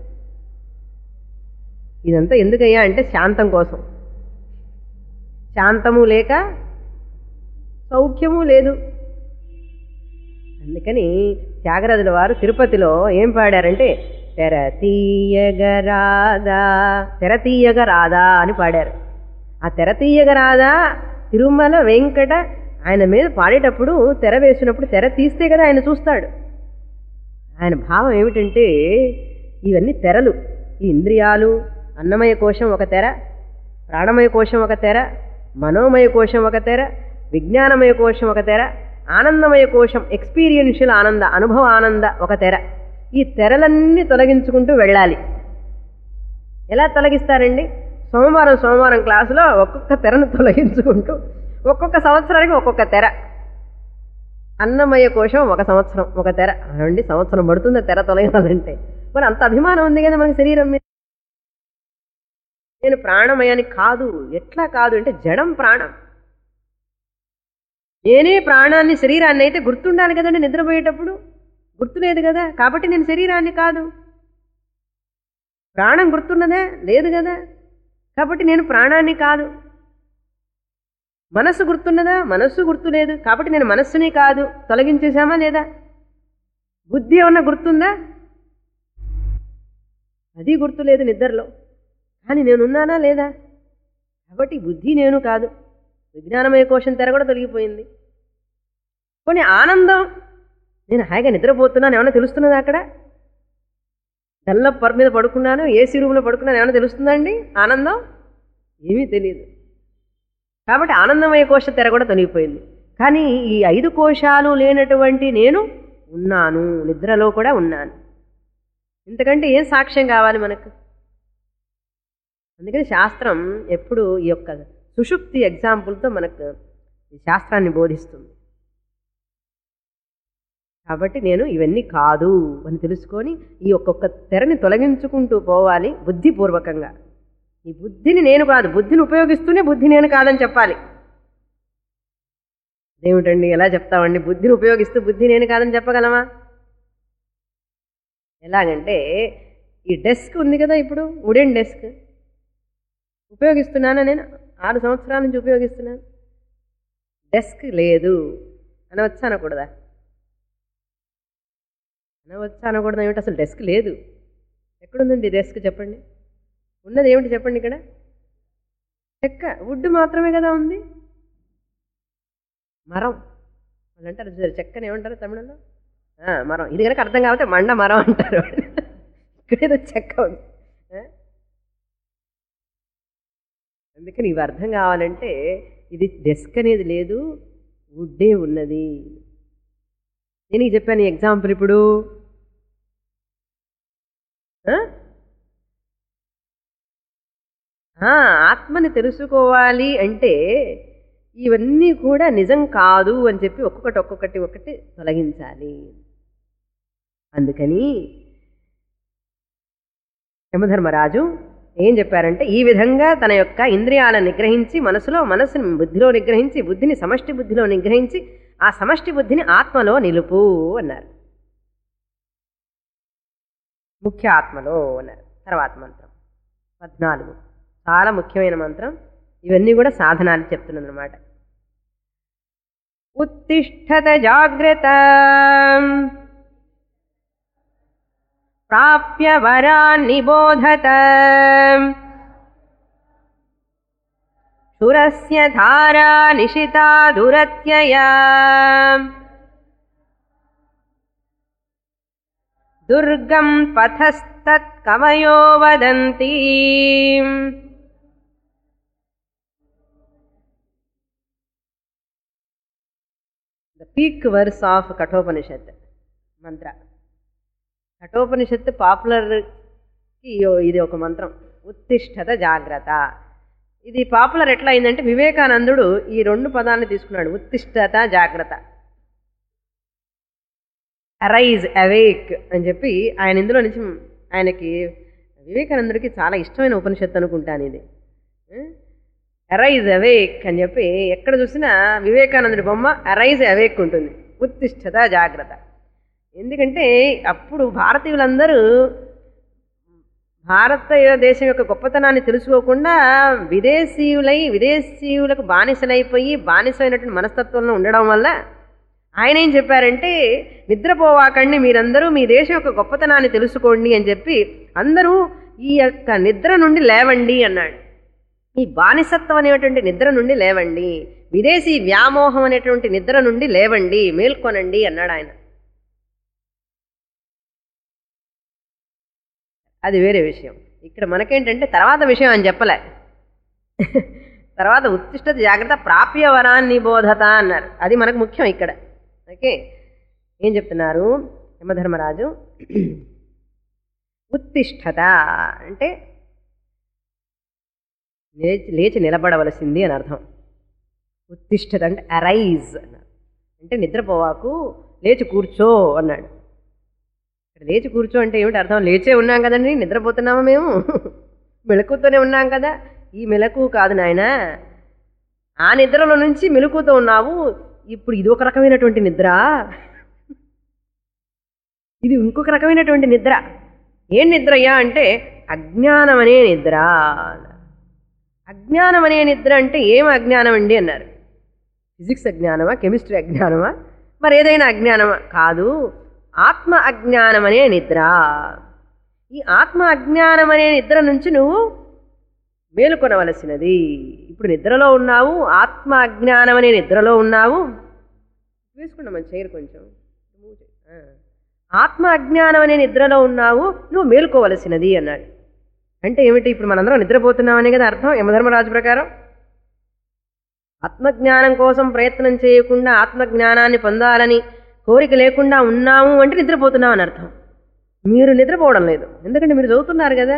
ఇదంతా ఎందుకయ్యా అంటే శాంతం కోసం శాంతము లేక సౌఖ్యము లేదు అందుకని త్యాగరాజుల వారు తిరుపతిలో ఏం పాడారంటే తెర తీయగరాదా తెర తీయగరాదా అని పాడారు ఆ తెర తీయగరాదా తిరుమల వెంకట ఆయన మీద పాడేటప్పుడు తెర వేసినప్పుడు తెర తీస్తే కదా ఆయన చూస్తాడు ఆయన భావం ఏమిటంటే ఇవన్నీ తెరలు ఈ ఇంద్రియాలు అన్నమయ కోశం ఒక తెర ప్రాణమయ కోశం ఒక తెర మనోమయ కోశం ఒక తెర విజ్ఞానమయ కోశం ఒక తెర ఆనందమయ కోశం ఎక్స్పీరియన్షియల్ ఆనంద అనుభవ ఆనంద ఒక తెర ఈ తెరలన్నీ తొలగించుకుంటూ వెళ్ళాలి ఎలా తొలగిస్తారండి సోమవారం సోమవారం క్లాసులో ఒక్కొక్క తెరను తొలగించుకుంటూ ఒక్కొక్క సంవత్సరానికి ఒక్కొక్క తెర అన్నమయ కోశం ఒక సంవత్సరం ఒక తెర అండి సంవత్సరం పడుతుంది ఆ తెర తొలగాలంటే మరి అంత అభిమానం ఉంది కదా మనకి శరీరం మీద నేను ప్రాణమయాని కాదు ఎట్లా కాదు అంటే జడం ప్రాణం నేనే ప్రాణాన్ని శరీరాన్ని అయితే గుర్తుండాలి కదండి నిద్రపోయేటప్పుడు గుర్తులేదు కదా కాబట్టి నేను శరీరాన్ని కాదు ప్రాణం గుర్తున్నదా లేదు కదా కాబట్టి నేను ప్రాణాన్ని కాదు మనస్సు గుర్తున్నదా మనస్సు గుర్తులేదు కాబట్టి నేను మనస్సుని కాదు తొలగించేశామా లేదా బుద్ధి ఏమన్నా గుర్తుందా అది గుర్తులేదు నిద్రలో కానీ నేనున్నానా లేదా కాబట్టి బుద్ధి నేను కాదు విజ్ఞానమయ కోశం తెర కూడా తొలగిపోయింది కొన్ని ఆనందం నేను హాయిగా నిద్రపోతున్నాను ఏమైనా తెలుస్తున్నదా అక్కడ డల్లప్ పర్ మీద పడుకున్నాను ఏసీ రూమ్లో పడుకున్నాను ఏమైనా తెలుస్తుందండి ఆనందం ఏమీ తెలియదు కాబట్టి ఆనందమయ కోశ తెర కూడా తొలగిపోయింది కానీ ఈ ఐదు కోశాలు లేనటువంటి నేను ఉన్నాను నిద్రలో కూడా ఉన్నాను ఇంతకంటే ఏం సాక్ష్యం కావాలి మనకు అందుకని శాస్త్రం ఎప్పుడు ఈ యొక్క సుషుప్తి ఎగ్జాంపుల్తో మనకు ఈ శాస్త్రాన్ని బోధిస్తుంది కాబట్టి నేను ఇవన్నీ కాదు అని తెలుసుకొని ఈ ఒక్కొక్క తెరని తొలగించుకుంటూ పోవాలి బుద్ధిపూర్వకంగా ఈ బుద్ధిని నేను కాదు బుద్ధిని ఉపయోగిస్తూనే బుద్ధి నేను కాదని చెప్పాలి ఏమిటండి ఎలా చెప్తామండి బుద్ధిని ఉపయోగిస్తూ బుద్ధి నేను కాదని చెప్పగలమా ఎలాగంటే ఈ డెస్క్ ఉంది కదా ఇప్పుడు వుడెన్ డెస్క్ ఉపయోగిస్తున్నానా నేను ఆరు సంవత్సరాల నుంచి ఉపయోగిస్తున్నాను డెస్క్ లేదు అనవచ్చా అనకూడదా అనవచ్చా అనకూడదా ఏమిటి అసలు డెస్క్ లేదు ఎక్కడుందండి డెస్క్ చెప్పండి ఉన్నది ఏమిటి చెప్పండి ఇక్కడ చెక్క వుడ్ మాత్రమే కదా ఉంది మరం వాళ్ళు అంటారు చూసారు చెక్కని ఏమంటారు తమిళంలో ఆ, మరం ఇది కనుక అర్థం కాబట్టి మండ మరం అంటారు ఇక్కడేదో చెక్క ఉంది ఆ? అందుకని ఇవి అర్థం కావాలంటే ఇది డెస్క్ అనేది లేదు వుడ్డే ఉన్నది నేను చెప్పాను ఎగ్జాంపుల్ ఇప్పుడు ఆ? ఆ, ఆత్మని తెలుసుకోవాలి అంటే ఇవన్నీ కూడా నిజం కాదు అని చెప్పి ఒక్కొక్కటి ఒక్కొక్కటి ఒక్కటి తొలగించాలి అందుకని యమధర్మరాజు ఏం చెప్పారంటే ఈ విధంగా తన యొక్క ఇంద్రియాలను నిగ్రహించి మనసులో మనసుని బుద్ధిలో నిగ్రహించి బుద్ధిని సమష్టి బుద్ధిలో నిగ్రహించి ఆ సమష్టి బుద్ధిని ఆత్మలో నిలుపు అన్నారు ముఖ్య ఆత్మలో అన్నారు తర్వాత మంత్రం పద్నాలుగు చాలా ముఖ్యమైన మంత్రం ఇవన్నీ కూడా సాధనాలు చెప్తున్నది అనమాట ఉత్తిష్టత జాగ్రత్త ప్రాప్య వరాన్ని బోధత శురస్య ధారా నిశితా దురత్యయా దుర్గం పథస్తత్ కవయో వదంతి the peak verse of Kathopanishad mantra Kathopanishad పాపులర్కి ఇది ఒక మంత్రం ఉత్తిష్టత జాగ్రత్త ఇది పాపులర్ ఎట్లా అయిందంటే వివేకానందుడు ఈ రెండు పదాన్ని తీసుకున్నాడు ఉత్తిష్టత జాగ్రత్త అరైజ్ అవేక్ అని చెప్పి ఆయన ఇందులో నుంచి ఆయనకి వివేకానందుడికి చాలా ఇష్టమైన ఉపనిషత్తు అనుకుంటాను ఇది అరైజ్ అవేక్ అని చెప్పి ఎక్కడ చూసినా వివేకానందుడి బొమ్మ అరైజ్ అవేక్ ఉంటుంది ఉత్తిష్టత జాగ్రత్త ఎందుకంటే అప్పుడు భారతీయులందరూ భారతదేశం యొక్క గొప్పతనాన్ని తెలుసుకోకుండా విదేశీయులై విదేశీయులకు బానిసలైపోయి బానిసమైనటువంటి మనస్తత్వంలో ఉండడం వల్ల ఆయన ఏం చెప్పారంటే నిద్రపోవాకండి మీరందరూ మీ దేశం యొక్క గొప్పతనాన్ని తెలుసుకోండి అని చెప్పి అందరూ ఈ యొక్క నిద్ర నుండి లేవండి అన్నాడు ఈ బానిసత్వం అనేటువంటి నిద్ర నుండి లేవండి విదేశీ వ్యామోహం అనేటువంటి నిద్ర నుండి లేవండి మేల్కొనండి అన్నాడు ఆయన అది వేరే విషయం ఇక్కడ మనకేంటంటే తర్వాత విషయం అని చెప్పలే తర్వాత ఉత్తిష్టత జాగ్రత్త ప్రాప్య వరాన్ని బోధత అన్నారు అది మనకు ముఖ్యం ఇక్కడ ఓకే ఏం చెప్తున్నారు యమధర్మరాజు ఉత్తిష్టత అంటే లేచి లేచి నిలబడవలసింది అని అర్థం ఉత్తిష్టత అంటే అరైజ్ అన్నారు అంటే నిద్రపోవాకు లేచి కూర్చో అన్నాడు ఇక్కడ లేచి కూర్చో అంటే ఏమిటి అర్థం లేచే ఉన్నాం కదండి నిద్రపోతున్నామా మేము మెలకుతూనే ఉన్నాం కదా ఈ మెలకు కాదు నాయన ఆ నిద్రలో నుంచి మెలకుతో ఉన్నావు ఇప్పుడు ఇది ఒక రకమైనటువంటి నిద్ర ఇది ఇంకొక రకమైనటువంటి నిద్ర ఏం నిద్రయ్యా అంటే అజ్ఞానం అనే నిద్ర అజ్ఞానం అనే నిద్ర అంటే ఏం అజ్ఞానం అండి అన్నారు ఫిజిక్స్ అజ్ఞానమా కెమిస్ట్రీ అజ్ఞానమా మరి ఏదైనా అజ్ఞానమా కాదు ఆత్మ అజ్ఞానం అనే నిద్ర ఈ ఆత్మ అజ్ఞానం అనే నిద్ర నుంచి నువ్వు మేలుకొనవలసినది ఇప్పుడు నిద్రలో ఉన్నావు ఆత్మ అజ్ఞానం అనే నిద్రలో ఉన్నావు వేసుకున్నాం మన చైర్ కొంచెం ఆ. ఆత్మ అజ్ఞానం అనే నిద్రలో ఉన్నావు నువ్వు మేలుకోవలసినది అన్నాడు అంటే ఏమిటి ఇప్పుడు మనందరం నిద్రపోతున్నామనే కదా అర్థం యమధర్మరాజు ప్రకారం ఆత్మజ్ఞానం కోసం ప్రయత్నం చేయకుండా ఆత్మజ్ఞానాన్ని పొందాలని కోరిక లేకుండా ఉన్నాము అంటే నిద్రపోతున్నాం అని అర్థం మీరు నిద్రపోవడం లేదు ఎందుకంటే మీరు చదువుతున్నారు కదా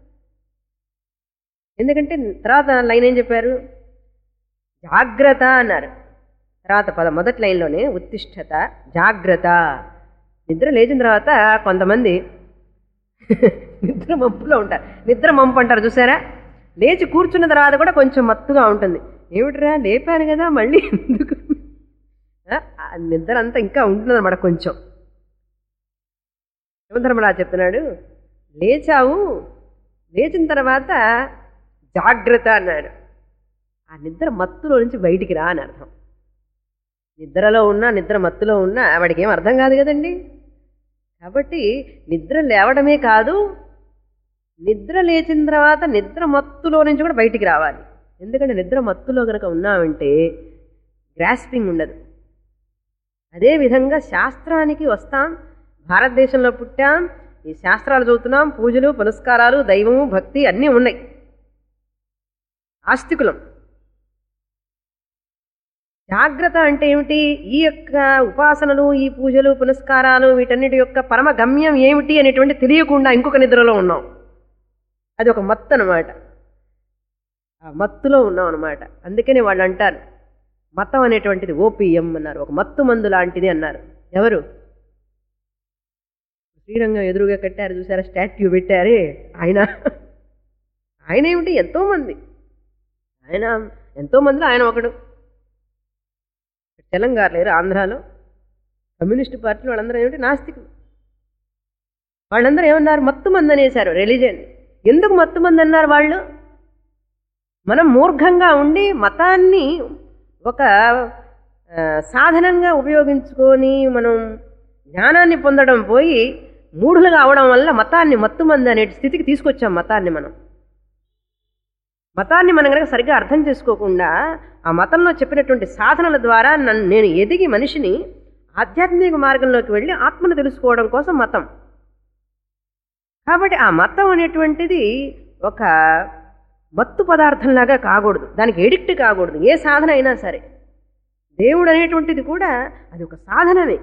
ఎందుకంటే తర్వాత లైన్ ఏం చెప్పారు జాగ్రత్త అన్నారు తర్వాత పద మొదటి లైన్లోనే ఉత్తిష్టత జాగ్రత్త నిద్ర లేచిన తర్వాత కొంతమంది నిద్ర మంపులో ఉంటారు నిద్ర మంపు అంటారు చూసారా లేచి కూర్చున్న తర్వాత కూడా కొంచెం మత్తుగా ఉంటుంది ఏమిటిరా లేపాను కదా మళ్ళీ ఎందుకు ఆ, ఆ నిద్ర అంతా ఇంకా ఉంటుంది అనమాట కొంచెం యమధర్మరాజు చెప్తున్నాడు లేచావు లేచిన తర్వాత జాగ్రత్త అన్నాడు ఆ నిద్ర మత్తులో నుంచి బయటికి రా అని అర్థం నిద్రలో ఉన్నా నిద్ర మత్తులో ఉన్నా వాడికి ఏం అర్థం కాదు కదండి కాబట్టి నిద్ర లేవడమే కాదు నిద్ర లేచిన తర్వాత నిద్ర మత్తులో నుంచి కూడా బయటికి రావాలి ఎందుకంటే నిద్ర మత్తులో కనుక ఉన్నామంటే గ్రాస్పింగ్ ఉండదు అదేవిధంగా శాస్త్రానికి వస్తాం భారతదేశంలో పుట్టాం ఈ శాస్త్రాలు చదువుతున్నాం పూజలు పునస్కారాలు దైవము భక్తి అన్నీ ఉన్నాయి ఆస్తికులం జాగ్రత్త అంటే ఏమిటి ఈ యొక్క ఉపాసనలు ఈ పూజలు పునస్కారాలు వీటన్నిటి యొక్క పరమ గమ్యం ఏమిటి అనేటువంటి తెలియకుండా ఇంకొక నిద్రలో ఉన్నాం అది ఒక మత్తు అనమాట ఆ మత్తులో ఉన్నాం అనమాట అందుకనే వాళ్ళు అంటారు మతం అనేటువంటిది ఓపిఎం అన్నారు ఒక మత్తు మందు లాంటిది అన్నారు ఎవరు శ్రీరంగం ఎదురుగా కట్టారు చూసారా స్టాట్యూ పెట్టారే ఆయన ఆయన ఏమిటి ఎంతోమంది ఆయన ఎంతోమందిలో ఆయన ఒకడు తెలంగాణ లేరు ఆంధ్రాలో కమ్యూనిస్ట్ పార్టీలు వాళ్ళందరూ ఏమిటి నాస్తికులు వాళ్ళందరూ ఏమన్నారు మత్తు మంది అనేశారు రిలీజన్ ఎందుకు మత్తు మంది అన్నారు వాళ్ళు మనం మూర్ఘంగా ఉండి మతాన్ని ఒక ఆ, సాధనంగా ఉపయోగించుకొని మనం జ్ఞానాన్ని పొందడం పోయి మూఢులుగా అవడం వల్ల మతాన్ని మత్తుమంది అనే స్థితికి తీసుకొచ్చాం మతాన్ని మనం మతాన్ని మనం కనుక సరిగ్గా అర్థం చేసుకోకుండా ఆ మతంలో చెప్పినటువంటి సాధనల ద్వారా నన్ను నేను ఎదిగి మనిషిని ఆధ్యాత్మిక మార్గంలోకి వెళ్ళి ఆత్మను తెలుసుకోవడం కోసం మతం కాబట్టి ఆ మతం అనేటువంటిది ఒక మత్తు పదార్థంలాగా కాకూడదు దానికి ఎడిక్ట్ కాకూడదు ఏ సాధన అయినా సరే దేవుడు అనేటువంటిది కూడా అది ఒక సాధనమే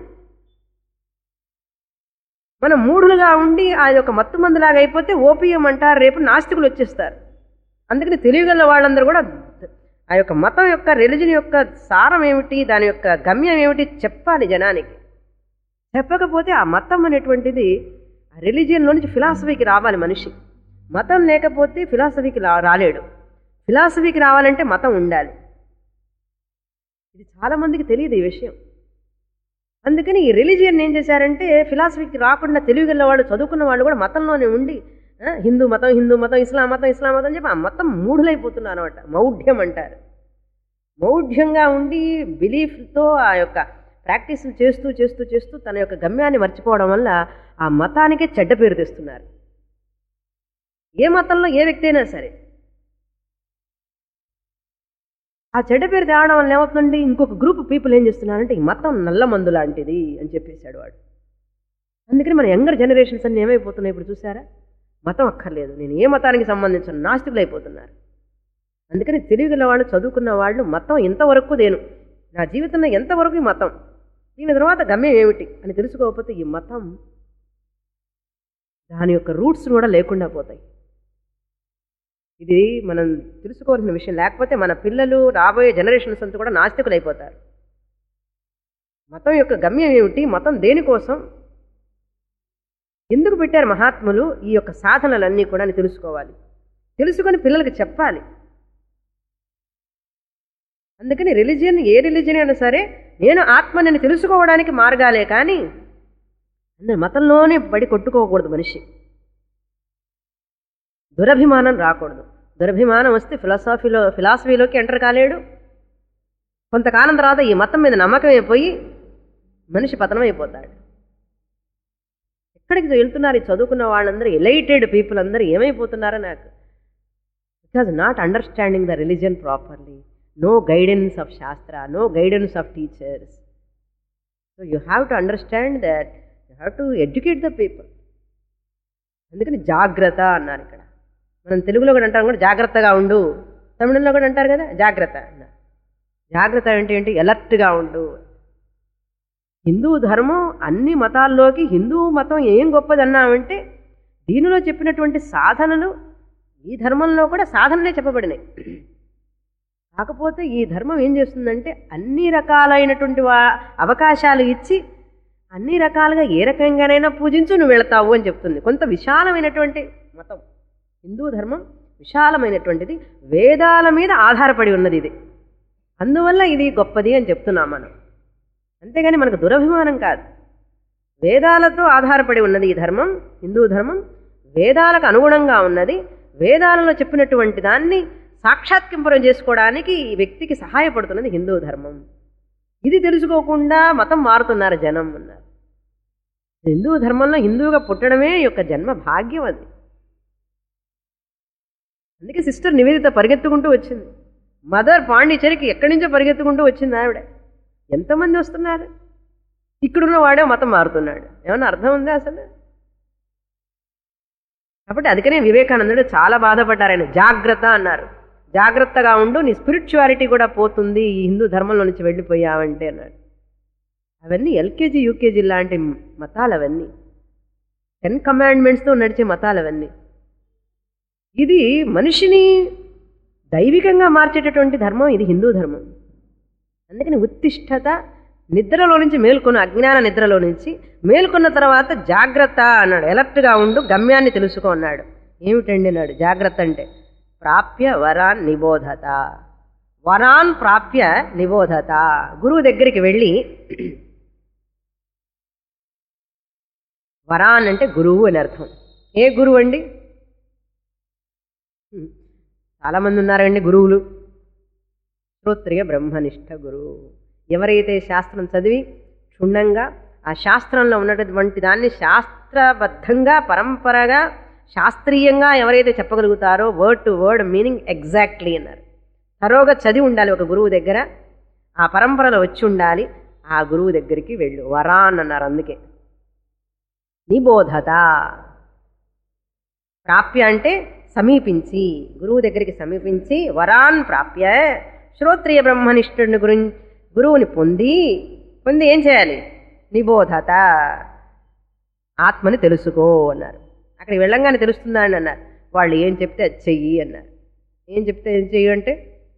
మనం మూఢులుగా ఉండి అది ఒక మత్తు మందులాగా అయిపోతే ఓపియం అంటారు రేపు నాస్తికులు వచ్చేస్తారు అందుకని తెలియగల వాళ్ళందరూ కూడా ఆ యొక్క మతం యొక్క రిలిజన్ యొక్క సారం ఏమిటి దాని యొక్క గమ్యం ఏమిటి చెప్పాలి జనానికి చెప్పకపోతే ఆ మతం అనేటువంటిది ఆ రిలీజియన్లో నుంచి ఫిలాసఫీకి రావాలి మనిషి మతం లేకపోతే ఫిలాసఫీకి రా రాలేడు ఫిలాసఫీకి రావాలంటే మతం ఉండాలి ఇది చాలామందికి తెలియదు ఈ విషయం అందుకని ఈ రిలీజియన్ ఏం చేశారంటే ఫిలాసఫీకి రాకుండా తెలివిగల వాళ్ళు చదువుకున్న వాళ్ళు కూడా మతంలోనే ఉండి ఆ, హిందూ మతం హిందూ మతం ఇస్లాం మతం ఇస్లాం మతం అని చెప్పి ఆ మతం మూఢులైపోతున్నారు అనమాట మౌఢ్యం అంటారు మౌఢ్యంగా ఉండి బిలీఫ్తో ఆ యొక్క ప్రాక్టీసులు చేస్తూ చేస్తూ చేస్తూ తన యొక్క గమ్యాన్ని మర్చిపోవడం వల్ల ఆ మతానికే చెడ్డ పేరు తెస్తున్నారు ఏ మతంలో ఏ వ్యక్తి అయినా సరే ఆ చెడ్డ పేరు తేవడం వల్ల ఏమవుతుందండి ఇంకొక గ్రూప్ పీపుల్ ఏం చేస్తున్నారంటే ఈ మతం నల్ల మందు లాంటిది అని చెప్పేశాడు వాడు అందుకని మన యంగర్ జనరేషన్స్ అన్ని ఏమైపోతున్నాయి ఇప్పుడు చూసారా మతం అక్కర్లేదు నేను ఏ మతానికి సంబంధించిన నాస్తికులు అయిపోతున్నారు అందుకని తెలివిగల వాళ్ళు చదువుకున్న వాళ్ళు మతం ఎంతవరకు దేను నా జీవితంలో ఎంతవరకు ఈ మతం దీని తర్వాత గమ్యం ఏమిటి అని తెలుసుకోకపోతే ఈ మతం దాని యొక్క రూట్స్ కూడా లేకుండా పోతాయి ఇది మనం తెలుసుకోవాల్సిన విషయం లేకపోతే మన పిల్లలు రాబోయే జనరేషన్స్ అంతా కూడా నాస్తికులు అయిపోతారు మతం యొక్క గమ్యం ఏమిటి మతం దేనికోసం ఎందుకు పెట్టారు మహాత్ములు ఈ యొక్క సాధనలన్నీ కూడా అని తెలుసుకోవాలి తెలుసుకొని పిల్లలకి చెప్పాలి అందుకని రిలీజియన్ ఏ రిలీజియన్ అయినా సరే నేను ఆత్మని తెలుసుకోవడానికి మార్గాలే కానీ అందరి మతంలోనే పడి కొట్టుకోకూడదు మనిషి దురభిమానం రాకూడదు దురభిమానం వస్తే ఫిలాసఫీలో ఫిలాసఫీలోకి ఎంటర్ కాలేడు కొంతకాలం తర్వాత ఈ మతం మీద నమ్మకం అయిపోయి మనిషి పతనం అయిపోతాడు ఎక్కడికి వెళ్తున్నారు ఈ చదువుకున్న వాళ్ళందరూ ఎలైటెడ్ పీపుల్ అందరూ ఏమైపోతున్నారో నాకు because not understanding the religion properly no guidance of shastra no guidance of teachers so you have to understand that you have to educate the people అందుకని జాగ్రత్త అన్నారు ఇక్కడ మనం తెలుగులో కూడా అంటాం కూడా జాగ్రత్తగా ఉండు తమిళంలో కూడా అంటారు కదా జాగ్రత్త అన్నారు జాగ్రత్త అంటే ఏంటి ఎలర్ట్గా ఉండు హిందూ ధర్మం అన్ని మతాల్లోకి హిందూ మతం ఏం గొప్పదన్నామంటే దీనిలో చెప్పినటువంటి సాధనలు ఈ ధర్మంలో కూడా సాధనలే చెప్పబడినాయి కాకపోతే ఈ ధర్మం ఏం చేస్తుందంటే అన్ని రకాలైనటువంటి వా అవకాశాలు ఇచ్చి అన్ని రకాలుగా ఏ రకంగానైనా పూజించు నువ్వు వెళతావు అని చెప్తుంది కొంత విశాలమైనటువంటి మతం హిందూ ధర్మం విశాలమైనటువంటిది వేదాల మీద ఆధారపడి ఉన్నది ఇది అందువల్ల ఇది గొప్పది అని చెప్తున్నాం మనం అంతేగాని మనకు దురభిమానం కాదు వేదాలతో ఆధారపడి ఉన్నది ఈ ధర్మం హిందూ ధర్మం వేదాలకు అనుగుణంగా ఉన్నది వేదాలలో చెప్పినటువంటి దాన్ని సాక్షాత్కింపురం చేసుకోవడానికి ఈ వ్యక్తికి సహాయపడుతున్నది హిందూ ధర్మం ఇది తెలుసుకోకుండా మతం మారుతున్నారు జనం అన్నారు హిందూ ధర్మంలో హిందువుగా పుట్టడమే యొక్క జన్మ భాగ్యం అది అందుకే సిస్టర్ నివేదిత పరిగెత్తుకుంటూ వచ్చింది మదర్ పాండిచేరికి ఎక్కడి నుంచో పరిగెత్తుకుంటూ వచ్చింది ఆవిడ ఎంతమంది వస్తున్నారు ఇక్కడున్న వాడే మతం మారుతున్నాడు ఏమన్నా అర్థం ఉందా అసలు కాబట్టి అందుకనే వివేకానందుడు చాలా బాధపడ్డారు ఆయన జాగ్రత్త అన్నారు జాగ్రత్తగా ఉండు నీ స్పిరిచువాలిటీ కూడా పోతుంది ఈ హిందూ ధర్మంలో నుంచి వెళ్ళిపోయావంటే అన్నాడు అవన్నీ ఎల్కేజీ యూకేజీ లాంటి మతాలు అవన్నీ టెన్ కమాండ్మెంట్స్తో నడిచే మతాలు అవన్నీ ఇది మనిషిని దైవికంగా మార్చేటటువంటి ధర్మం ఇది హిందూ ధర్మం అందుకని ఉత్తిష్టత నిద్రలో నుంచి మేల్కొన్న అజ్ఞాన నిద్రలో నుంచి మేల్కొన్న తర్వాత జాగ్రత్త అన్నాడు ఎలర్ట్గా ఉండు గమ్యాన్ని తెలుసుకో అన్నాడు ఏమిటండి అన్నాడు జాగ్రత్త అంటే ప్రాప్య వరాన్ నిబోధత వరాన్ ప్రాప్య నిబోధత గురువు దగ్గరికి వెళ్ళి వరాన్ అంటే గురువు అని అర్థం ఏ గురువు అండి హ్మ్. చాలామంది ఉన్నారండి గురువులు శ్రోత్రియ బ్రహ్మనిష్ట గురువు ఎవరైతే శాస్త్రం చదివి క్షుణ్ణంగా ఆ శాస్త్రంలో ఉన్నటువంటి దాన్ని శాస్త్రబద్ధంగా పరంపరగా శాస్త్రీయంగా ఎవరైతే చెప్పగలుగుతారో word to word meaning exactly అన్నారు తరోగా చదివి ఉండాలి ఒక గురువు దగ్గర ఆ పరంపరలో వచ్చి ఉండాలి ఆ గురువు దగ్గరికి వెళ్ళు వరాన్ అన్నారు అందుకే నిబోధత ప్రాప్య అంటే సమీపించి గురువు దగ్గరికి సమీపించి వరాన్ ప్రాప్య శ్రోత్రియ బ్రహ్మనిష్ఠుని గురించి గురువుని పొంది పొంది ఏం చేయాలి నిబోధత ఆత్మని తెలుసుకో అన్నారు అక్కడికి వెళ్ళంగానే తెలుస్తుందా అని అన్నారు వాళ్ళు ఏం చెప్తే అది చెయ్యి అన్నారు ఏం చెప్తే ఏం చెయ్యి అంటే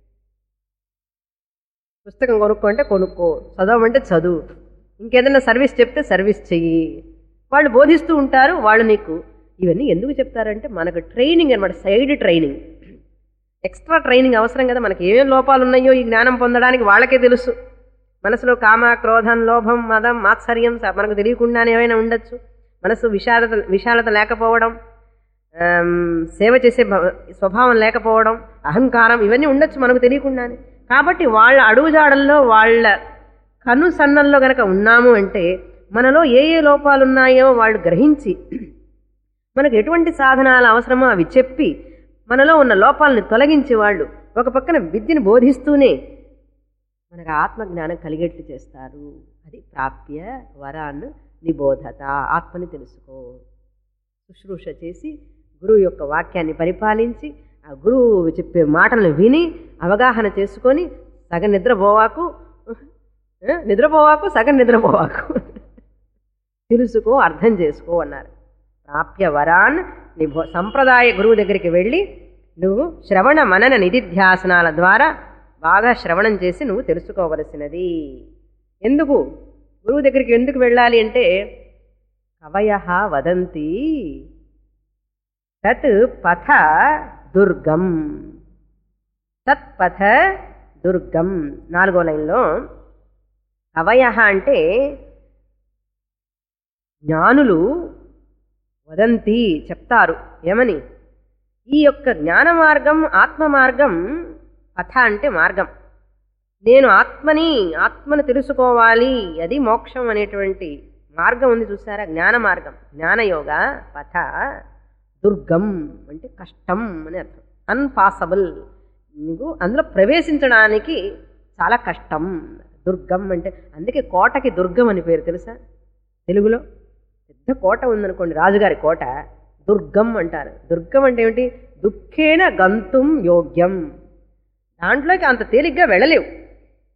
పుస్తకం కొనుక్కో అంటే కొనుక్కో చదవమంటే చదువు ఇంకేదైనా సర్వీస్ చెప్తే సర్వీస్ చెయ్యి వాళ్ళు బోధిస్తూ ఉంటారు వాళ్ళు నీకు ఇవన్నీ ఎందుకు చెప్తారంటే మనకు ట్రైనింగ్ అనమాట సైడ్ ట్రైనింగ్ ఎక్స్ట్రా ట్రైనింగ్ అవసరం కదా మనకి ఏమేం లోపాలు ఉన్నాయో ఈ జ్ఞానం పొందడానికి వాళ్ళకే తెలుసు మనసులో కామ క్రోధం లోభం మదం మాత్సర్యం స- మనకు తెలియకుండానే ఏమైనా ఉండొచ్చు మనసు విశాలత విశాలత లేకపోవడం ఆమ్, సేవ చేసే భవ- స్వభావం లేకపోవడం అహంకారం ఇవన్నీ ఉండొచ్చు మనకు తెలియకుండానే కాబట్టి వాళ్ళ అడుగుజాడల్లో వాళ్ళ కను సన్నల్లో గనక ఉన్నాము అంటే మనలో ఏ ఏ లోపాలు ఉన్నాయో వాళ్ళు గ్రహించి మనకు ఎటువంటి సాధనాలు అవసరమో అవి చెప్పి మనలో ఉన్న లోపాలను తొలగించి వాళ్ళు ఒక పక్కన విద్యను బోధిస్తూనే మనకు ఆత్మజ్ఞానం కలిగేట్లు చేస్తారు అది ప్రాప్య వరాన్ని నిబోధత ఆత్మని తెలుసుకో శుశ్రూష చేసి గురువు యొక్క వాక్యాన్ని పరిపాలించి ఆ గురువు చెప్పే మాటలను విని అవగాహన చేసుకొని సగం నిద్రపోవాకు ఆ, నిద్రపోవాకు సగం నిద్రపోవాకు తెలుసుకో అర్థం చేసుకో అన్నారు ప్రాప్య వరాన్ నిభో సంప్రదాయ గురువు దగ్గరికి వెళ్ళి నువ్వు శ్రవణ మనన నిధిధ్యాసనాల ద్వారా బాగా శ్రవణం చేసి నువ్వు తెలుసుకోవలసినది ఎందుకు గురువు దగ్గరికి ఎందుకు వెళ్ళాలి అంటే కవయ వదంతి తత్ పథ దుర్గం తత్ పథ దుర్గం నాలుగో లైన్లో కవయ అంటే జ్ఞానులు వదంతి చెప్తారు ఏమని ఈ యొక్క జ్ఞాన మార్గం ఆత్మ మార్గం పథ అంటే మార్గం నేను ఆత్మని ఆత్మను తెలుసుకోవాలి అది మోక్షం అనేటువంటి మార్గం ఉంది చూసారా జ్ఞాన మార్గం జ్ఞానయోగ పథ దుర్గం అంటే కష్టం అని అర్థం అన్పాసబుల్ నీకు అందులో ప్రవేశించడానికి చాలా కష్టం దుర్గం అంటే అందుకే కోటకి దుర్గం అని పేరు తెలుసా తెలుగులో పెద్ద కోట ఉందనుకోండి రాజుగారి కోట దుర్గం అంటారు దుర్గం అంటే ఏమిటి దుఃఖేన గంతుం యోగ్యం దాంట్లోకి అంత తేలిగ్గా వెళ్ళలేవు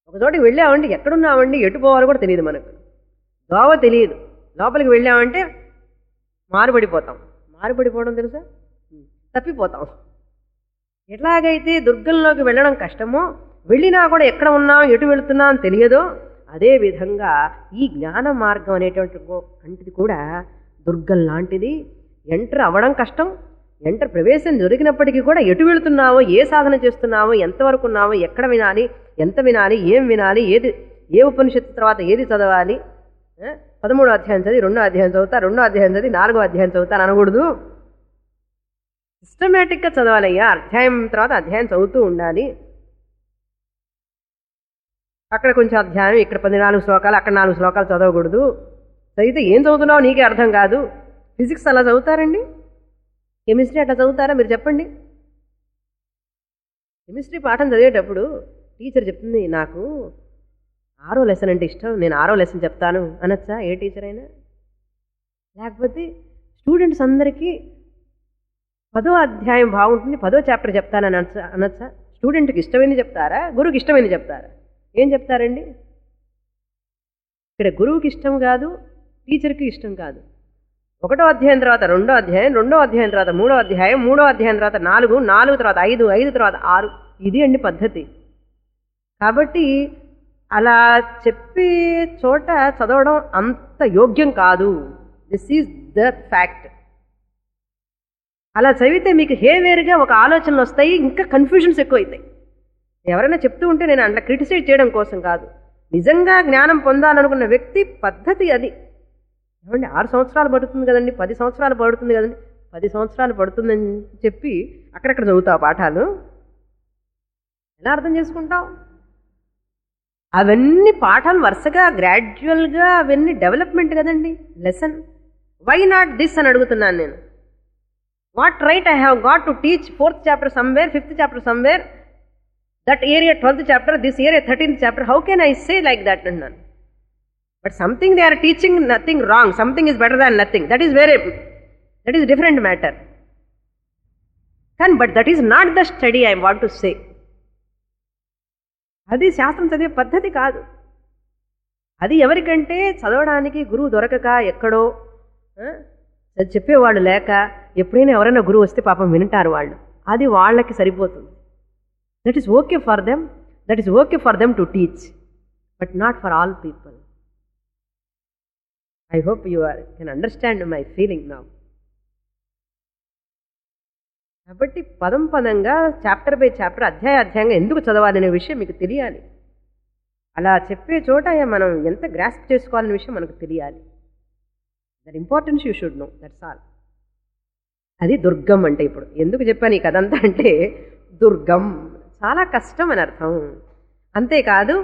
ఒక చోటికి వెళ్ళామంటే ఎక్కడున్నామండి ఎటు పోవాలో కూడా తెలియదు మనకు దోవ తెలియదు లోపలికి వెళ్ళామంటే మారుపడిపోతాం మారుపడిపోవడం తెలుసా తప్పిపోతాం ఎట్లాగైతే దుర్గంలోకి వెళ్ళడం కష్టమో వెళ్ళినా కూడా ఎక్కడ ఉన్నాం ఎటు వెళుతున్నాం అని తెలియదో అదే విధంగా ఈ జ్ఞాన మార్గం అనేటువంటి గో- అంటిది కూడా దుర్గం లాంటిది ఎంటర్ అవ్వడం కష్టం ఎంటర్ ప్రవేశం దొరికినప్పటికీ కూడా ఎటు వెళుతున్నావో ఏ సాధన చేస్తున్నావో ఎంతవరకు ఉన్నావో ఎక్కడ వినాలి ఎంత వినాలి ఏం వినాలి ఏది ఏ ఉపనిషత్తు తర్వాత ఏది చదవాలి ఆ? పదమూడో అధ్యాయం చదివి రెండో అధ్యాయం చదువుతా రెండో అధ్యాయం చదివి నాలుగో అధ్యాయం చదువుతాను అనకూడదు సిస్టమేటిక్గా చదవాలయ్యా అధ్యాయం తర్వాత అధ్యాయం చదువుతూ ఉండాలి అక్కడ కొంచెం అధ్యాయం ఇక్కడ పద్నాలుగు శ్లోకాలు అక్కడ నాలుగు శ్లోకాలు చదవకూడదు చదివితే ఏం చదువుతున్నావు నీకే అర్థం కాదు ఫిజిక్స్ అలా చదువుతారండి కెమిస్ట్రీ అట్లా చదువుతారా మీరు చెప్పండి కెమిస్ట్రీ పాఠం చదివేటప్పుడు టీచర్ చెప్తుంది నాకు ఆరో లెసన్ అంటే ఇష్టం నేను ఆరో లెసన్ చెప్తాను అనొచ్చా ఏ టీచర్ అయినా లేకపోతే స్టూడెంట్స్ అందరికీ పదో అధ్యాయం బాగుంటుంది పదో చాప్టర్ చెప్తానని అనొచ్చా అనొచ్చా స్టూడెంట్కి ఇష్టమైంది చెప్తారా గురువుకి ఇష్టమైంది చెప్తారా ఏం చెప్తారండి ఇక్కడ గురువుకి ఇష్టం కాదు టీచర్కి ఇష్టం కాదు ఒకటో అధ్యాయం తర్వాత రెండో అధ్యాయం రెండో అధ్యాయం తర్వాత మూడో అధ్యాయం మూడో అధ్యాయం తర్వాత నాలుగు నాలుగు తర్వాత ఐదు ఐదు తర్వాత ఆరు ఇది అండి పద్ధతి కాబట్టి అలా చెప్పే చోట చదవడం అంత యోగ్యం కాదు దిస్ ఈజ్ ద ఫ్యాక్ట్ అలా చదివితే మీకు హేవేరుగా ఒక ఆలోచనలు వస్తాయి ఇంకా కన్ఫ్యూజన్స్ ఎక్కువ అవుతాయి ఎవరైనా చెప్తూ ఉంటే నేను అట్లా క్రిటిసైజ్ చేయడం కోసం కాదు నిజంగా జ్ఞానం పొందాలనుకున్న వ్యక్తి పద్ధతి అది ఏమండి ఆరు సంవత్సరాలు పడుతుంది కదండి పది సంవత్సరాలు పడుతుంది కదండి పది సంవత్సరాలు పడుతుందని చెప్పి అక్కడక్కడ చదువుతావు పాఠాలు ఎలా అర్థం చేసుకుంటావు అవన్నీ పాఠాలు వరుసగా గ్రాడ్యువల్గా అవన్నీ డెవలప్మెంట్ కదండి లెసన్ వై నాట్ దిస్ అని అడుగుతున్నాను నేను what right I have got to teach fourth chapter somewhere fifth chapter somewhere that area twelfth chapter this area thirteenth chapter how can I say like that అంటున్నాను but something they are teaching nothing wrong something is better than nothing that is వేరే దట్ ఈస్ డిఫరెంట్ మ్యాటర్ కానీ but that is not the study I want to say అది శాస్త్రం చదివే పద్ధతి కాదు అది ఎవరికంటే చదవడానికి గురువు దొరకక ఎక్కడో ఆ, అది చెప్పేవాళ్ళు లేక ఎప్పుడైనా ఎవరైనా గురువు వస్తే పాపం వింటారు వాళ్ళు అది వాళ్ళకి సరిపోతుంది that is okay for them that is okay for them to teach but not for all people I hope you are can understand my feeling నా కాబట్టి పదం పదంగా చాప్టర్ బై చాప్టర్ అధ్యాయ అధ్యాయంగా ఎందుకు చదవాలనే విషయం మీకు తెలియాలి అలా చెప్పే చోట మనం ఎంత గ్రాస్ప్ చేసుకోవాలనే విషయం మనకు తెలియాలి that importance you should know that's all అది దుర్గం అంటే ఇప్పుడు ఎందుకు చెప్పాను ఈ కథంతా అంటే దుర్గం చాలా కష్టం అని అర్థం అంతేకాదు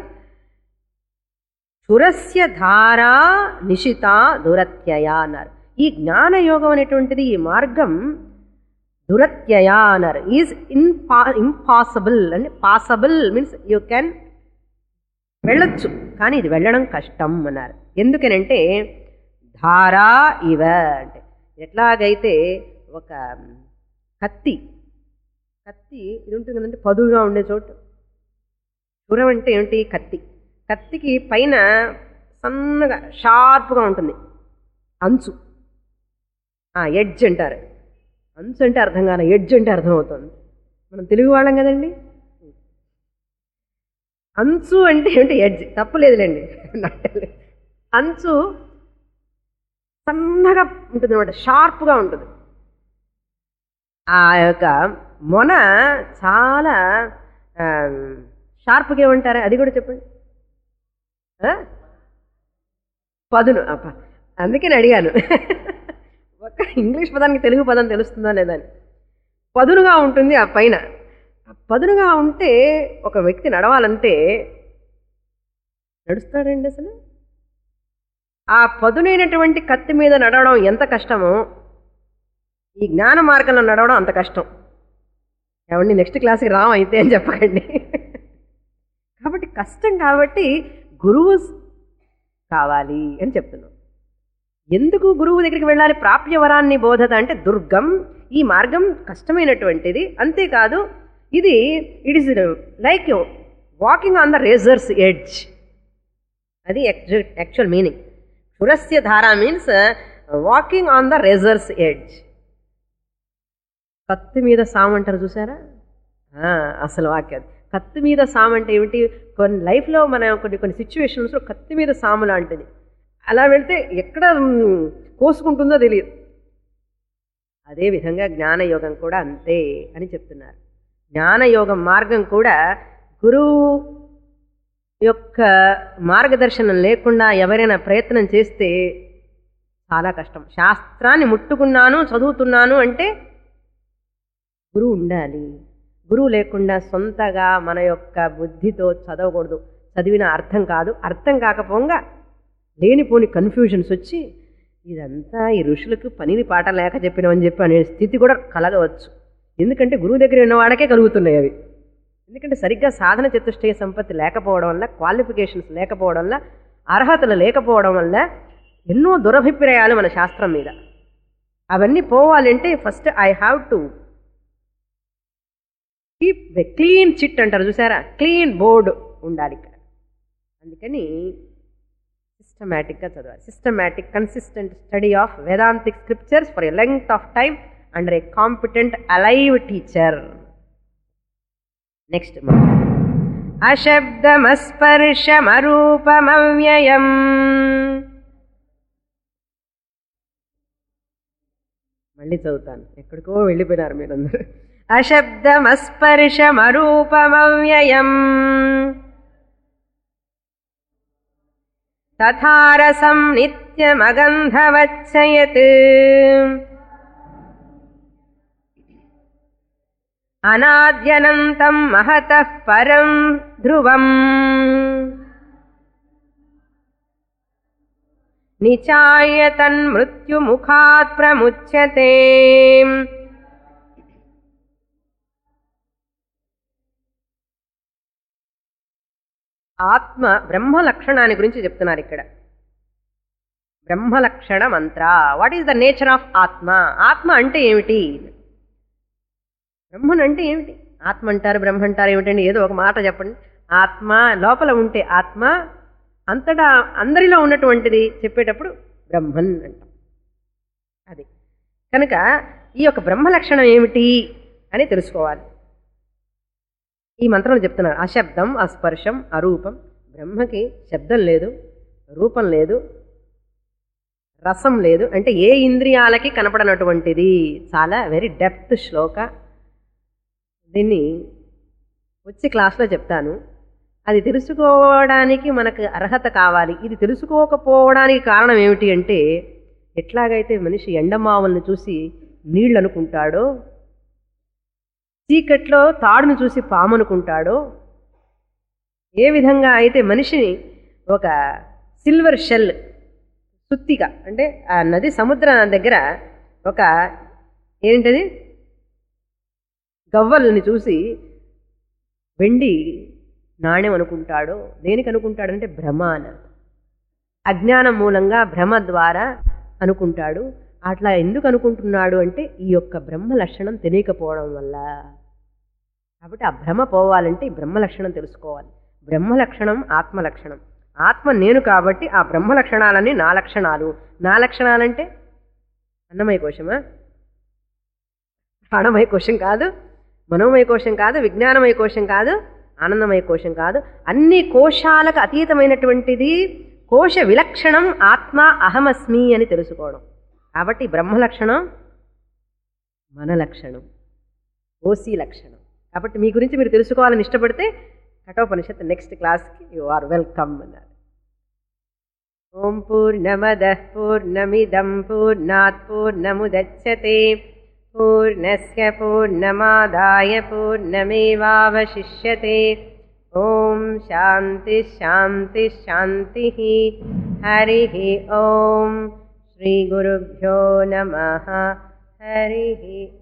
క్షురస్య ధారా నిశిత దురత్యయ అన్నారు ఈ జ్ఞానయోగం అనేటువంటిది ఈ మార్గం దురత్యయ అన్నారు ఈజ్ ఇన్పా ఇంపాసిబుల్ అంటే పాసబుల్ మీన్స్ యూ క్యాన్ వెళ్ళొచ్చు కానీ ఇది వెళ్ళడం కష్టం అన్నారు ఎందుకనంటే ధారా ఇవ అంటే ఎట్లాగైతే ఒక కత్తి కత్తి ఇది ఉంటుంది కదంటే పదుగా ఉండే చోటు క్షురం అంటే ఏంటి కత్తి కత్తికి పైన సన్నగా షార్ప్గా ఉంటుంది అంచు ఎడ్జ్ అంటారు అంచు అంటే అర్థం కాదు ఎడ్జ్ అంటే అర్థం అవుతుంది మనం తెలుగు వాళ్ళం కదండి అంచు అంటే ఏంటి ఎడ్జ్ తప్పులేదులేండి అంచు సన్నగా ఉంటుంది అనమాట షార్ప్గా ఉంటుంది ఆ యొక్క మొన చాలా ఆ, షార్ప్గా ఏమంటారా అది కూడా చెప్పండి ఆ? పదును అప్ప అందుకే నేను అడిగాను ఒక ఇంగ్లీష్ పదానికి తెలుగు పదం తెలుస్తుందా లేదా అని పదునుగా ఉంటుంది ఆ పైన ఆ పదునుగా ఉంటే ఒక వ్యక్తి నడవాలంటే నడుస్తాడండి అసలు ఆ పదునైనటువంటి కత్తి మీద నడవడం ఎంత కష్టమో ఈ జ్ఞాన మార్గంలో నడవడం అంత కష్టం ఏమండి నెక్స్ట్ క్లాస్కి రాం అయితే అని చెప్పకండి కాబట్టి కష్టం కాబట్టి గురువు కావాలి అని చెప్తున్నాం ఎందుకు గురువు దగ్గరికి వెళ్ళాలి ప్రాప్య వరాన్ని బోధత అంటే దుర్గం ఈ మార్గం కష్టమైనటువంటిది అంతేకాదు ఇది it is like walking on the razor's edge అది యాక్చువల్ మీనింగ్ క్షురస్య ధార means walking on the razor's edge కత్తి మీద సాము అంటారు చూసారా ఆ, అసలు వాక్యం కత్తి మీద సాము అంటే ఏమిటి కొన్ని లైఫ్లో మన కొన్ని కొన్ని సిచ్యువేషన్స్లో కత్తి మీద సాము లాంటిది అలా వెళ్తే ఎక్కడ మ్, కోసుకుంటుందో తెలియదు అదేవిధంగా జ్ఞానయోగం కూడా అంతే అని చెప్తున్నారు జ్ఞానయోగం మార్గం కూడా గురువు యొక్క మార్గదర్శనం లేకుండా ఎవరైనా ప్రయత్నం చేస్తే చాలా కష్టం శాస్త్రాన్ని ముట్టుకున్నాను చదువుతున్నాను అంటే గురువు ఉండాలి గురువు లేకుండా సొంతగా మన యొక్క బుద్ధితో చదవకూడదు చదివిన అర్థం కాదు అర్థం కాకపోగా లేనిపోని కన్ఫ్యూజన్స్ వచ్చి ఇదంతా ఈ ఋషులకు పనిని పాట లేక చెప్పినామని చెప్పి అనే స్థితి కూడా కలగవచ్చు ఎందుకంటే గురువు దగ్గర ఉన్న వాడికే కలుగుతున్నాయి అవి ఎందుకంటే సరిగ్గా సాధన చతుష్టయ సంపత్తి లేకపోవడం వల్ల క్వాలిఫికేషన్స్ లేకపోవడం వల్ల అర్హతలు లేకపోవడం వల్ల ఎన్నో దురభిప్రాయాలు మన శాస్త్రం మీద అవన్నీ పోవాలంటే first I have to keep clean chit అంటారు చూసారా క్లీన్ బోర్డ్ ఉండాలి ఇక్కడ అందుకని సిస్టమేటిక్గా చదవాలి systematic consistent study of vedantic scriptures for a length of time under a competent alive teacher next అశబ్దమస్పర్శమరూపమవ్యయం మళ్ళీ చదువుతాను ఎక్కడికో వెళ్ళిపోయినారు మీరందరూ అశబ్దమస్పర్శమరూపమవ్యయం తథారసం నిత్యమగంధవచ్చయత్ అనాద్యనంతం మహతః పరం ధ్రువం నిచాయ తన్మృత్యుముఖాత్ ప్రముచ్యతే ఆత్మ బ్రహ్మ లక్షణాన్ని గురించి చెప్తున్నారు ఇక్కడ బ్రహ్మ లక్షణ మంత్ర what is the nature of atma ఆత్మ అంటే ఏమిటి బ్రహ్మన్ అంటే ఏమిటి ఆత్మ అంటారు బ్రహ్మ అంటారు ఏమిటండి ఏదో ఒక మాట చెప్పండి ఆత్మ లోపల ఉంటే ఆత్మ అంతటా అందరిలో ఉన్నటువంటిది చెప్పేటప్పుడు బ్రహ్మన్ అంటాం అది కనుక ఈ యొక్క బ్రహ్మ లక్షణం ఏమిటి అని తెలుసుకోవాలి ఈ మంత్రంలో చెప్తున్నారు అశబ్దం అస్పర్శం అరూపం బ్రహ్మకి శబ్దం లేదు రూపం లేదు రసం లేదు అంటే ఏ ఇంద్రియాలకి కనపడనటువంటిది చాలా వెరీ డెప్త్ శ్లోక దీన్ని వచ్చి క్లాస్లో చెప్తాను అది తెలుసుకోవడానికి మనకు అర్హత కావాలి ఇది తెలుసుకోకపోవడానికి కారణం ఏమిటి అంటే ఎట్లాగైతే మనిషి ఎండమావుల్ని చూసి నీళ్ళు అనుకుంటాడో చీకట్లో తాడును చూసి పాము అనుకుంటాడో ఏ విధంగా అయితే మనిషిని ఒక సిల్వర్ షెల్ సుత్తిగా అంటే ఆ నది సముద్రం దగ్గర ఒక ఏంటది గవ్వల్ని చూసి వెండి నాణ్యం అనుకుంటాడో దేనికి అనుకుంటాడంటే భ్రమ అని అజ్ఞానం మూలంగా భ్రమ ద్వారా అనుకుంటాడు అట్లా ఎందుకు అనుకుంటున్నాడు అంటే ఈ యొక్క బ్రహ్మ లక్షణం తెలియకపోవడం వల్ల కాబట్టి ఆ భ్రమ పోవాలంటే ఈ బ్రహ్మ లక్షణం తెలుసుకోవాలి బ్రహ్మ లక్షణం ఆత్మ లక్షణం ఆత్మ నేను కాబట్టి ఆ బ్రహ్మ లక్షణాలన్నీ నా లక్షణాలు నా లక్షణాలంటే అన్నమయ కోశమా ప్రాణమయ కోశం కాదు మనోమయ కోశం కాదు విజ్ఞానమయ కోశం కాదు ఆనందమయ కోశం కాదు అన్ని కోశాలకు అతీతమైనటువంటిది కోశ విలక్షణం ఆత్మ అహమస్మి అని తెలుసుకోవడం కాబట్టి బ్రహ్మ లక్షణం మన లక్షణం ఓసీ లక్షణం కాబట్టి మీ గురించి మీరు తెలుసుకోవాలని ఇష్టపడితే కఠోపనిషత్ నెక్స్ట్ క్లాస్కి యు ఆర్ వెల్కమ్ అన్నారు ఓం పూర్ణమద పూర్ణమిదం పూర్ణాత్ పూర్ణముదచ్చతే పూర్ణస్య పూర్ణమాదాయ పూర్ణమేవావశిష్యతే ఓం శాంతి శాంతి శాంతి హరి ఓం శ్రీ గురుభ్యో నమ హరి